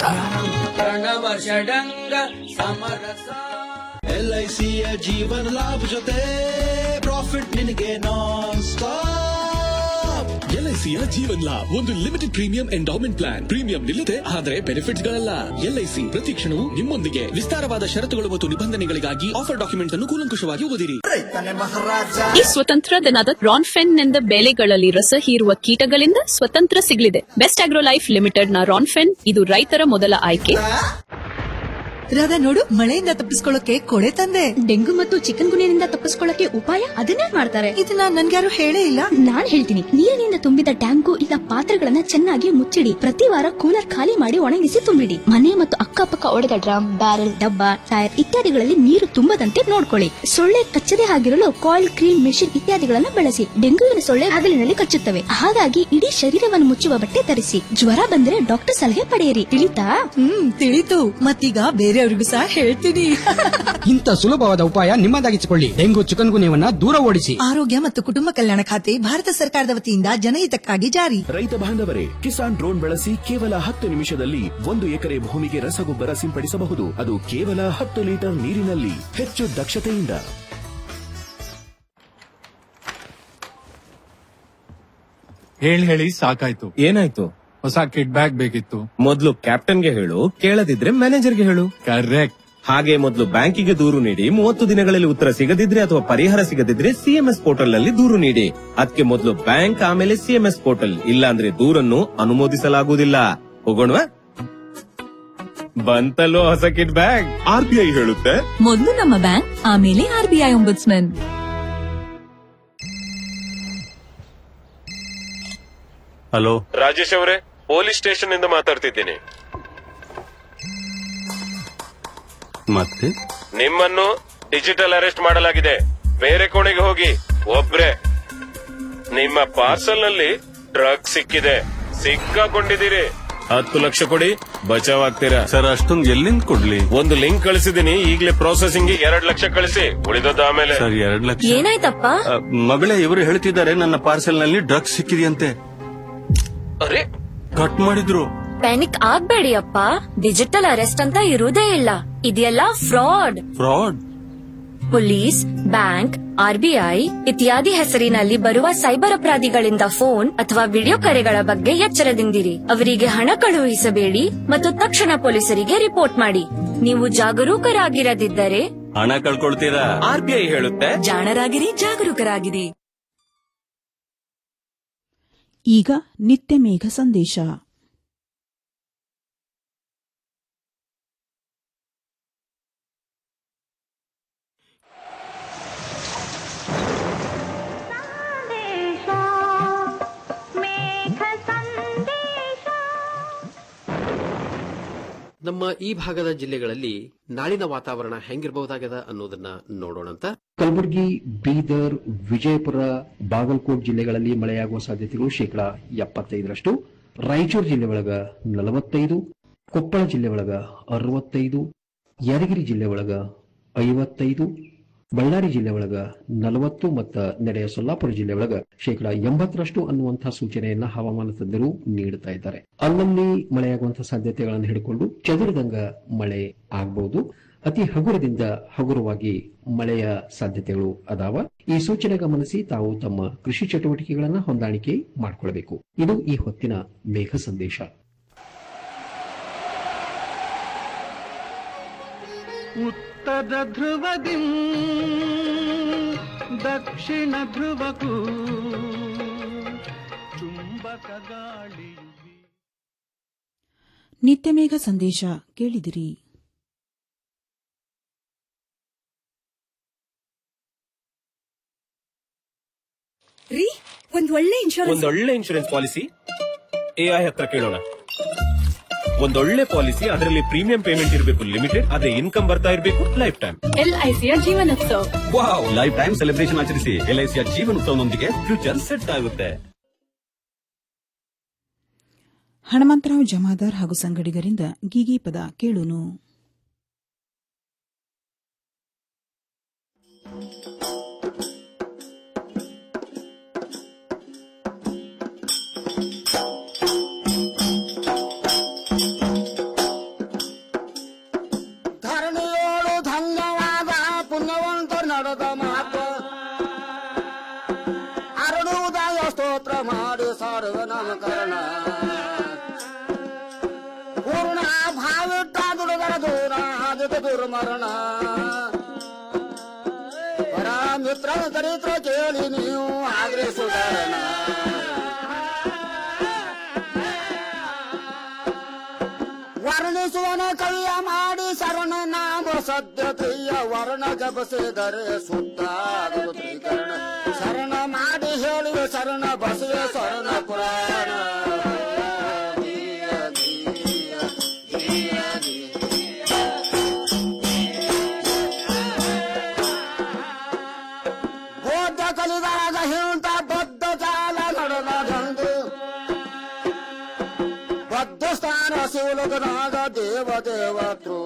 ಎಲ್ಐಸಿಯ ಜೀವನ ಲಾಭ ಜೊತೆ ಪ್ರಾಫಿಟ್ ನಿನಗೆ ನಾನ್ ಸ್ಟಾಪ್ ಎಲ್ಐಸಿಯ ಜೀವನ್ ಲಾಭ್ ಒಂದು limited premium endowment plan premium ನಿಲ್ಲದೆ ಆದರೆ ಬೆನಿಫಿಟ್ಸ್ ಗಳಲ್ಲ ಎಲ್ಐಸಿ ಪ್ರತಿ ಕ್ಷಣವೂ ನಿಮ್ಮೊಂದಿಗೆ ವಿಸ್ತಾರವಾದ ಷರತ್ತುಗಳು ಮತ್ತು ನಿಬಂಧನೆಗಳಿಗಾಗಿ ಆಫರ್ ಡಾಕ್ಯುಮೆಂಟ್ ಅನ್ನು ಕೂಲಂಕುಷವಾಗಿ ಓದಿರಿ ಈ ಸ್ವತಂತ್ರ ದಿನದ ರಾನ್ಫೆನ್ ನಿಂದ ಬೆಳೆಗಳಲ್ಲಿ ರಸ ಹೀರುವ ಕೀಟಗಳಿಂದ ಸ್ವತಂತ್ರ ಸಿಗಲಿದೆ ಬೆಸ್ಟ್ ಆಗ್ರೋ ಲೈಫ್ ಲಿಮಿಟೆಡ್ ನ ರಾನ್ಫೆನ್ ಇದು ರೈತರ ಮೊದಲ ಆಯ್ಕೆ ರಾಧಾ ನೋಡು ಮಳೆಯಿಂದ ತಪ್ಪಿಸ್ಕೊಳ್ಳೋಕೆ ಕೊಳೆ ತಂದೆ ಡೆಂಗು ಮತ್ತು ಚಿಕನ್ ಗುನಿಯಿಂದ ತಪ್ಪಿಸ್ಕೊಳ್ಳಕ್ಕೆ ಉಪಾಯ ಅದನ್ನೇ ಮಾಡ್ತಾರೆ ಇದನ್ನ ನನ್ಗ್ಯಾರು ಹೇಳೇ ಇಲ್ಲ ನಾನ್ ಹೇಳ್ತೀನಿ ನೀರಿನಿಂದ ತುಂಬಿದ ಟ್ಯಾಂಕು ಇಲ್ಲ ಪಾತ್ರೆಗಳನ್ನ ಚೆನ್ನಾಗಿ ಮುಚ್ಚಿಡಿ ಪ್ರತಿ ವಾರ ಕೂಲರ್ ಖಾಲಿ ಮಾಡಿ ಒಣಗಿಸಿ ತುಂಬಿಡಿ ಮನೆ ಮತ್ತು ಅಕ್ಕಪಕ್ಕ ಒಡೆದ ಡ್ರಮ್ ಬ್ಯಾರೆಲ್ ಡಬ್ಬ ಟೈರ್ ಇತ್ಯಾದಿಗಳಲ್ಲಿ ನೀರು ತುಂಬದಂತೆ ನೋಡ್ಕೊಳ್ಳಿ ಸೊಳ್ಳೆ ಕಚ್ಚದೆ ಆಗಿರಲು ಕಾಯಿಲ್ ಕ್ರೀಮ್ ಮೆಷಿನ್ ಇತ್ಯಾದಿಗಳನ್ನ ಬಳಸಿ ಡೆಂಗುವಿನ ಸೊಳ್ಳೆ ಹಗಲಿನಲ್ಲಿ ಕಚ್ಚುತ್ತವೆ ಹಾಗಾಗಿ ಇಡೀ ಶರೀರವನ್ನು ಮುಚ್ಚುವ ಬಟ್ಟೆ ಧರಿಸಿ ಜ್ವರ ಬಂದ್ರೆ ಡಾಕ್ಟರ್ ಸಲಹೆ ಪಡೆಯಿರಿ ತಿಳಿತಾ ಹ್ಮ್ ತಿಳಿತು ಮತ್ತೀಗ ಬೇರೆಯವ್ರಿಗೂ ಸಹ ಹೇಳ್ತೀನಿ ಇಂಥ ಸುಲಭವಾದ ಉಪಾಯ ನಿಮ್ಮದಾಗಿಸಿಕೊಳ್ಳಿ ಡೆಂಗು ಚಿಕನ್ ಗುನ್ಯವನ್ನ ದೂರ ಓಡಿಸಿ ಆರೋಗ್ಯ ಮತ್ತು ಕುಟುಂಬ ಕಲ್ಯಾಣ ಖಾತೆ ಭಾರತ ಸರ್ಕಾರದ ವತಿಯಿಂದ ಜನಹಿತಕ್ಕಾಗಿ ಜಾರಿ ರೈತ ಬಾಂಧವರೇ ಕಿಸಾನ್ ಡ್ರೋನ್ ಬಳಸಿ ಕೇವಲ ಹತ್ತು ನಿಮಿಷದಲ್ಲಿ ಒಂದು ಎಕರೆ ಭೂಮಿಗೆ ರಸಗೊಬ್ಬರ ಸಿಂಪಡಿಸಬಹುದು ಅದು ಕೇವಲ ಹತ್ತು ಲೀಟರ್ ನೀರಿನಲ್ಲಿ ಹೆಚ್ಚು ದಕ್ಷತೆಯಿಂದ ಹೇಳಿ ಹೇಳಿ ಸಾಕಾಯ್ತು ಏನಾಯ್ತು ಹೊಸ ಕಿಡ್ ಬ್ಯಾಗ್ ಬೇಕಿತ್ತು ಮೊದ್ಲು ಕ್ಯಾಪ್ಟನ್ಗೆ ಹೇಳು ಕೇಳದಿದ್ರೆ ಮ್ಯಾನೇಜರ್ಗೆ ಹೇಳು ಕರೆಕ್ಟ್ ಹಾಗೆ ಮೊದಲು ಬ್ಯಾಂಕಿಗೆ ದೂರು ನೀಡಿ ಮೂವತ್ತು ದಿನಗಳಲ್ಲಿ ಉತ್ತರ ಸಿಗದಿದ್ರೆ ಅಥವಾ ಪರಿಹಾರ ಸಿಗದಿದ್ರೆ ಸಿಎಂಎಸ್ ಪೋರ್ಟಲ್ ನಲ್ಲಿ ದೂರು ನೀಡಿ ಅದಕ್ಕೆ ಮೊದಲು ಬ್ಯಾಂಕ್ ಆಮೇಲೆ ಸಿಎಂಎಸ್ ಪೋರ್ಟಲ್ ಇಲ್ಲ ಅಂದ್ರೆ ದೂರನ್ನು ಅನುಮೋದಿಸಲಾಗುವುದಿಲ್ಲ ಹೋಗೋಣವಾ ಬಂತಲ್ಲೋ ಹೊಸ ಕಿಡ್ ಬ್ಯಾಗ್ ಆರ್ಬಿಐ ಹೇಳುತ್ತೆ ಮೊದಲು ನಮ್ಮ ಬ್ಯಾಂಕ್ ಆಮೇಲೆ ಆರ್ಬಿಐ ಒಂಬುಡ್ಸ್ಮನ್ ಹಲೋ ರಾಜೇಶ್ ಅವರೇ ಪೊಲೀಸ್ ಸ್ಟೇಷನ್ ಇಂದ ಮಾತಾಡ್ತಿದ್ದೀನಿ ಮತ್ತೆ ನಿಮ್ಮನ್ನು ಡಿಜಿಟಲ್ ಅರೆಸ್ಟ್ ಮಾಡಲಾಗಿದೆ ಬೇರೆ ಕೋಣೆಗೆ ಹೋಗಿ ಒಬ್ರೆ ನಿಮ್ಮ ಪಾರ್ಸಲ್ ನಲ್ಲಿ ಡ್ರಗ್ ಸಿಕ್ಕಿದೆ ಸಿಕ್ಕಾಕೊಂಡಿದ್ದೀರಿ ಹತ್ತು ಲಕ್ಷ ಕೊಡಿ ಬಚಾವ್ ಆಗ್ತೀರಾ ಸರ್ ಅಷ್ಟೊಂದು ಎಲ್ಲಿಂದ ಕೊಡ್ಲಿ ಒಂದು ಲಿಂಕ್ ಕಳಿಸಿದೀನಿ ಈಗಲೇ ಪ್ರೊಸೆಸಿಂಗ್ ಎರಡ್ ಲಕ್ಷ ಕಳಿಸಿ ಉಳಿದದ್ದು ಆಮೇಲೆ ಸರ್ ಎರಡ್ ಲಕ್ಷ ಏನಾಯ್ತಪ್ಪ ಅ, ಮಗಳೇ ಇವರು ಹೇಳ್ತಿದ್ದಾರೆ ನನ್ನ ಪಾರ್ಸೆಲ್ ನಲ್ಲಿ ಡ್ರಗ್ಸ್ ಸಿಕ್ಕಿದೆಯಂತೆ ಅರೆ ಕಟ್ ಮಾಡಿದ್ರು ಪ್ಯಾನಿಕ್ ಆಗ್ಬೇಡಿ ಅಪ್ಪ ಡಿಜಿಟಲ್ ಅರೆಸ್ಟ್ ಅಂತ ಇರುವುದೇ ಇಲ್ಲ ಇದೆಲ್ಲ fraud fraud police bank RBI ಇತ್ಯಾದಿ ಹೆಸರಿನಲ್ಲಿ ಬರುವ ಸೈಬರ್ ಅಪರಾಧಿಗಳಿಂದ ಫೋನ್ ಅಥವಾ ವಿಡಿಯೋ ಕರೆಗಳ ಬಗ್ಗೆ ಎಚ್ಚರದಿಂದಿರಿ ಅವರಿಗೆ ಹಣ ಕಳುಹಿಸಬೇಡಿ ಮತ್ತು ತಕ್ಷಣ ಪೊಲೀಸರಿಗೆ ರಿಪೋರ್ಟ್ ಮಾಡಿ ನೀವು ಜಾಗರೂಕರಾಗಿರದಿದ್ದರೆ ಹಣ ಕಳ್ಕೊಳ್ತೀರಾ ಆರ್ಬಿಐ ಹೇಳುತ್ತೆ ಜಾಣರಾಗಿರಿ ಜಾಗರೂಕರಾಗಿರಿ ಈಗ ನಿತ್ಯ ಮೇಘ ಸಂದೇಶ ನಮ್ಮ ಈ ಭಾಗದ ಜಿಲ್ಲೆಗಳಲ್ಲಿ ನಾಳಿನ ವಾತಾವರಣ ಹೆಂಗಿರಬಹುದಾಗದ ಅನ್ನೋದನ್ನ ನೋಡೋಣಂತ ಕಲಬುರಗಿ ಬೀದರ್ ವಿಜಯಪುರ ಬಾಗಲಕೋಟ್ ಜಿಲ್ಲೆಗಳಲ್ಲಿ ಮಳೆಯಾಗುವ ಸಾಧ್ಯತೆಗಳು ಶೇಕಡಾ ಎಪ್ಪತ್ತೈದರಷ್ಟು ರಾಯಚೂರು ಜಿಲ್ಲೆ ಒಳಗ ನಲವತ್ತೈದು ಕೊಪ್ಪಳ ಜಿಲ್ಲೆ ಒಳಗ ಅರವತ್ತೈದು ಯಾದಗಿರಿ ಜಿಲ್ಲೆ ಒಳಗ ಐವತ್ತೈದು ಬಳ್ಳಾರಿ ಜಿಲ್ಲೆ ಒಳಗ ನಲವತ್ತು ಮತ್ತು ನೆರೆಯ ಸೊಲ್ಲಾಪುರ ಜಿಲ್ಲೆ ಒಳಗ ಶೇಕಡಾ ಎಂಬತ್ತರಷ್ಟು ಅನ್ನುವಂತಹ ಸೂಚನೆಯನ್ನ ಹವಾಮಾನ ತಜ್ಞರು ನೀಡುತ್ತಾ ಇದ್ದಾರೆ ಅಲ್ಲಲ್ಲಿ ಮಳೆಯಾಗುವಂತಹ ಸಾಧ್ಯತೆಗಳನ್ನು ಹಿಡಿಕೊಂಡು ಚದುರಿದಂಗ ಮಳೆ ಆಗಬಹುದು ಅತಿ ಹಗುರದಿಂದ ಹಗುರವಾಗಿ ಮಳೆಯ ಸಾಧ್ಯತೆಗಳು ಅದಾವ ಈ ಸೂಚನೆ ಗಮನಿಸಿ ತಾವು ತಮ್ಮ ಕೃಷಿ ಚಟುವಟಿಕೆಗಳನ್ನು ಹೊಂದಾಣಿಕೆ ಮಾಡಿಕೊಳ್ಳಬೇಕು ಇದು ಈ ಹೊತ್ತಿನ ಮೇಘ ಸಂದೇಶ ಉತ್ತರ ಧ್ರುವದಿ ದಕ್ಷಿಣ ಧ್ರುವಕ್ಕೂ ಚುಂಬಕ ಗಾಳಿಯು ನಿತ್ಯ ಮೇಘ ಸಂದೇಶ ಕೇಳಿದಿರಿ ರೀ ಒಂದ್ ಒಳ್ಳೆ ಇನ್ಶೂರೆನ್ಸ್ ಒಂದೊಳ್ಳೆ ಇನ್ಶೂರೆನ್ಸ್ ಪಾಲಿಸಿ ಎಐ ಹತ್ರ ಕೇಳೋಣ ಒಂದೊಳ್ಳೆ ಪಾಲಿಸಿ ಅದರಲ್ಲಿ ಪ್ರೀಮಿಯಂ ಪೇಮೆಂಟ್ ಇರಬೇಕು ಲಿಮಿಟೆಡ್ ಅದೇ ಇನ್ಕಮ್ ಬರ್ತಾ ಇರಬೇಕು ಲೈಫ್ ಟೈಮ್ ಎಲ್ಐಸಿಯ Jeevanotsava wow life time celebration ಆಚರಿಸಿ ಎಲ್ಐಸಿಯ ಜೀವನೋತ್ಸವನೊಂದಿಗೆ ಫ್ಯೂಚರ್ ಸೆಟ್ ಆಗುತ್ತೆ ಹನುಮಂತರಾವ್ ಜಮಾದಾರ್ ಹಾಗೂ ಸಂಗಡಿಗರಿಂದ ಗೀಗಿ ಪದ ಕೇಳುನು ಧರಣಿಯೋಳು ಧನ್ಯವಾದ ಪುಣ್ಯವಂತ ನಡೆದ ಮಾತು ಅರಳುವುದಾಯ ಸ್ತೋತ್ರ ಮಾಡಿ ಸಾರುವ ನಾಮಕರಣ ಪೂರ್ಣ ಭಾವಿಟ್ಟ ದುಡುಗರ ದೂರ ಆದಿತ ದುರ್ಮರಣ ಪರ ಮಿತ್ರ ಚರಿತ್ರ ಕೇಳಿ ನೀವು ಆಗ್ರೆ ಸುಧಾರಣ ವರ್ಣಿಸುವನ ಕೈಯ ಮಾಡಿ ಶರಣ ನಾಮ ಸದ್ಯತೆಯ ವರ್ಣ ಜಪಸಿದರೆ ಶುದ್ಧ ಆಗುವುದು ತ್ರಿಕರಣ ಶರಣ ಮಾಡಿ ಹೇಳುವ ಶರಣ ಬಸವ ಶರಣ ಪುರಾಣ ಬೌದ್ಧ ಕಲಿದಾಗ ಹಿಂತ ಬದ್ಧ ಜಾಲ ನಡೆದ ಗಂಡು ಬದ್ಧ ಸ್ಥಾನ ಶಿವಲೋಕದಾಗ ದೇವ ದೇವತ್ರು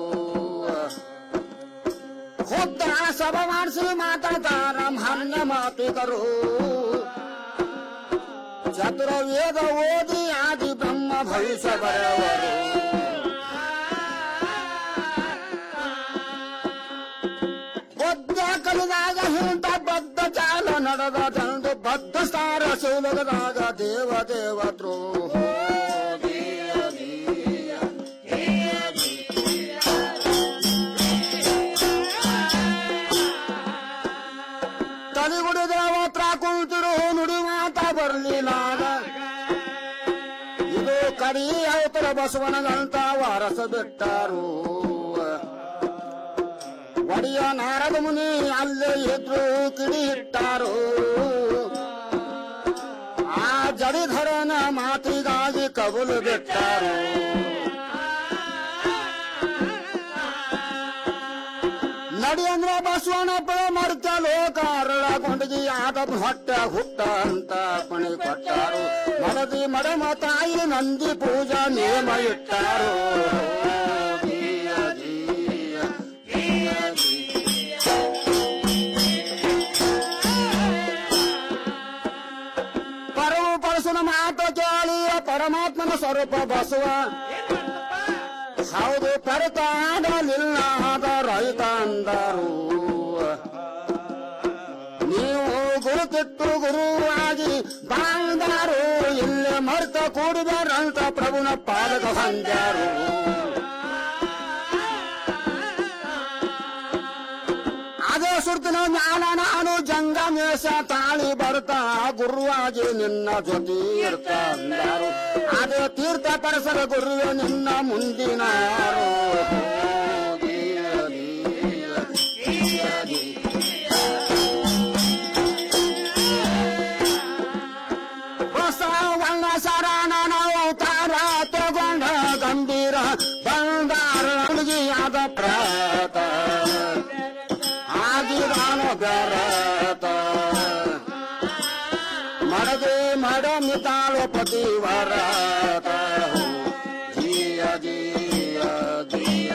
ಖುದ್ದ ಸಭ ಮಾಡಿಸಿ ಮಾತಾಡ್ತಾರ ಮಾನ್ಯ ಮಾತುಕರು ಚತುರ ವೇದ ಓದಿ ಆದಿ ಬ್ರಹ್ಮ ಭವಿಷ್ಯ ಬರೆಯವರು ಬದ್ಧ ಕಲಿದಾಗ ಹಿಂತ ಬದ್ಧ ಚಾಲ ನಡೆದ ತಂದು ಬದ್ಧ ಸ್ಥಾನ ಶಿವಲೋಕದಾಗ ದೇವ ದೇವತ್ರು ತಲೆಗುಡಿ ದೇವತ್ರ ಕುಂತಿರು ನುಡಿ ಮಾತ ಬರ್ಲಿಲ್ಲ ಇದು ಕಡಿ ಅವತರ ಬಸವನಗಂತ ವಾರಸ ಬಿಟ್ಟಾರು ಒಡಿಯ ನಾರದ ಮುನಿ ಅಲ್ಲೇ ಇದ್ರು ಕಿಡಿ ಇಟ್ಟಾರು ಆ ಜಡಿಧರನ ಮಾತಿಗಾಗಿ ಕಬುಲು ಬಿಟ್ಟಾರು ನಡಿ ಅಂದ್ರೆ ಬಸವನಪ್ಪ ಮರ್ತ ಲೋಕ ಅರಳಗೊಂಡಿಗೆ ಆದ ಹೊಟ್ಟ ಹುಟ್ಟ ಅಂತ ಪಣಿ ಕೊಟ್ಟಾರು ಮರದಿ ಮಡಮ ತಾಯಿ ನಂದಿ ಪೂಜಾ ನೇಮ ಇಟ್ಟಾರು ಪರಮ ಪರಸುನ ಮಾತು ಕೇಳಿಯ ಪರಮಾತ್ಮನ ಸ್ವರೂಪ ಬಸವ ಹೌದು ಪರತಾಡಲಿಲ್ಲ ಆದ ರೈತ ಅಂದರು ನೀವು ಗುರು ಕೆಟ್ಟು ಗುರುವಾಗಿ ಬಾಂದಾರು ಇಲ್ಲೇ ಮರ್ತ ಕೂಡಿದಾರಂತ ಪ್ರಭುನ ಪಾದಕ ಹೊಂದ್ಯಾರು ಅದೇ ಸುರ್ತಿನ ಜ್ಞಾನ ನಾನು ಜಂಗಮೇಶ ತಾಳಿ ಬರ್ತಾ ಗುರುವಾಗಿ ನಿನ್ನ ಜೊತೆ ಇರ್ತ ಅಂದಾರು ಅದೇ ತೀರ್ಥ ಪರಸರ ಗುರುವೆ ನಿನ್ನ ಮುಂದಿನ ಬಸವಣ್ಣ ಶರಣ ನಾವು ತಾರ ತಗೊಂಡ ಗಂಭೀರ ಬಂದ ಮಡಮ್ ತಾಳು ಪತಿವರತ ಜಿಯ ಜಿಯ ಜಿಯ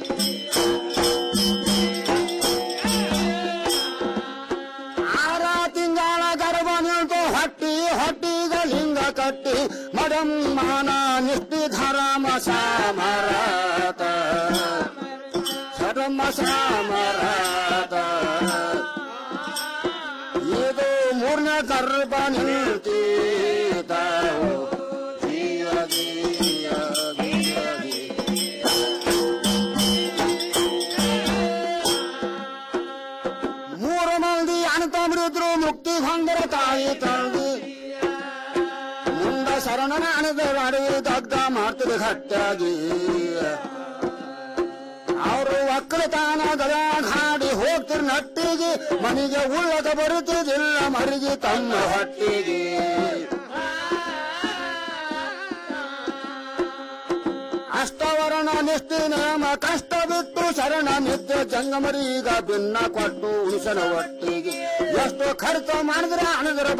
ಆರ ತಿಂಗಳ ಗರ್ಭ ನಿಂತು ಹೊಟ್ಟಿ ಹೊಟ್ಟಿಗ ಲಿಂಗ ಕಟ್ಟಿ ಮಡಂ ಮಾನ ನಿಷ್ಠಿ ಧರಮ ಸಾಮರತ ಸಡಮ ಸಾಮರತ ಇದು ಮೂರನೇ ಗರ್ಭ ನಿಂತೀತ ಜೀವ ಜೀವ ಜೀವ ಮೂರು ಮಂದಿ ಅಣ್ತಂಬ್ರಿದ್ರು ಮುಕ್ತಿ ಹೊಂದರ ತಾಯಿ ತಂದಿ ಮುಂದ ಶರಣನ ಅಣದ ಮಾಡಿ ದಗ್ಧ ಮಾಡ್ತಿದ್ರು ಗಟ್ಟಾಗಿ ಅವರು ಒಕ್ಕಲತಾನ ಗಳ್ಯಾಗ ಹಾಡಿ ಹೋಗ್ತಿರ್ ನಟ್ಟಿಗೆ ಮನೆಗೆ ಉಳ್ಳಕ ಬರುತ್ತಿದ್ದಿಲ್ಲ ಮರಿಗೆ ತಮ್ಮ ಹೊಟ್ಟಿಗೆ ಅಷ್ಟವರ್ಣ ನಿಷ್ಠಿ ನೇಮ ಕಷ್ಟ ಬಿಟ್ಟು ಶರಣ ನಿದ್ದೆ ಜಂಗಮರೀಗ ಭಿನ್ನ ಕೊಟ್ಟು ಉಳಿಸನ ಒಟ್ಟಿಗೆ ಎಷ್ಟು ಖರ್ಚು ಮಾಡಿದ್ರೆ ಹಣದ್ರ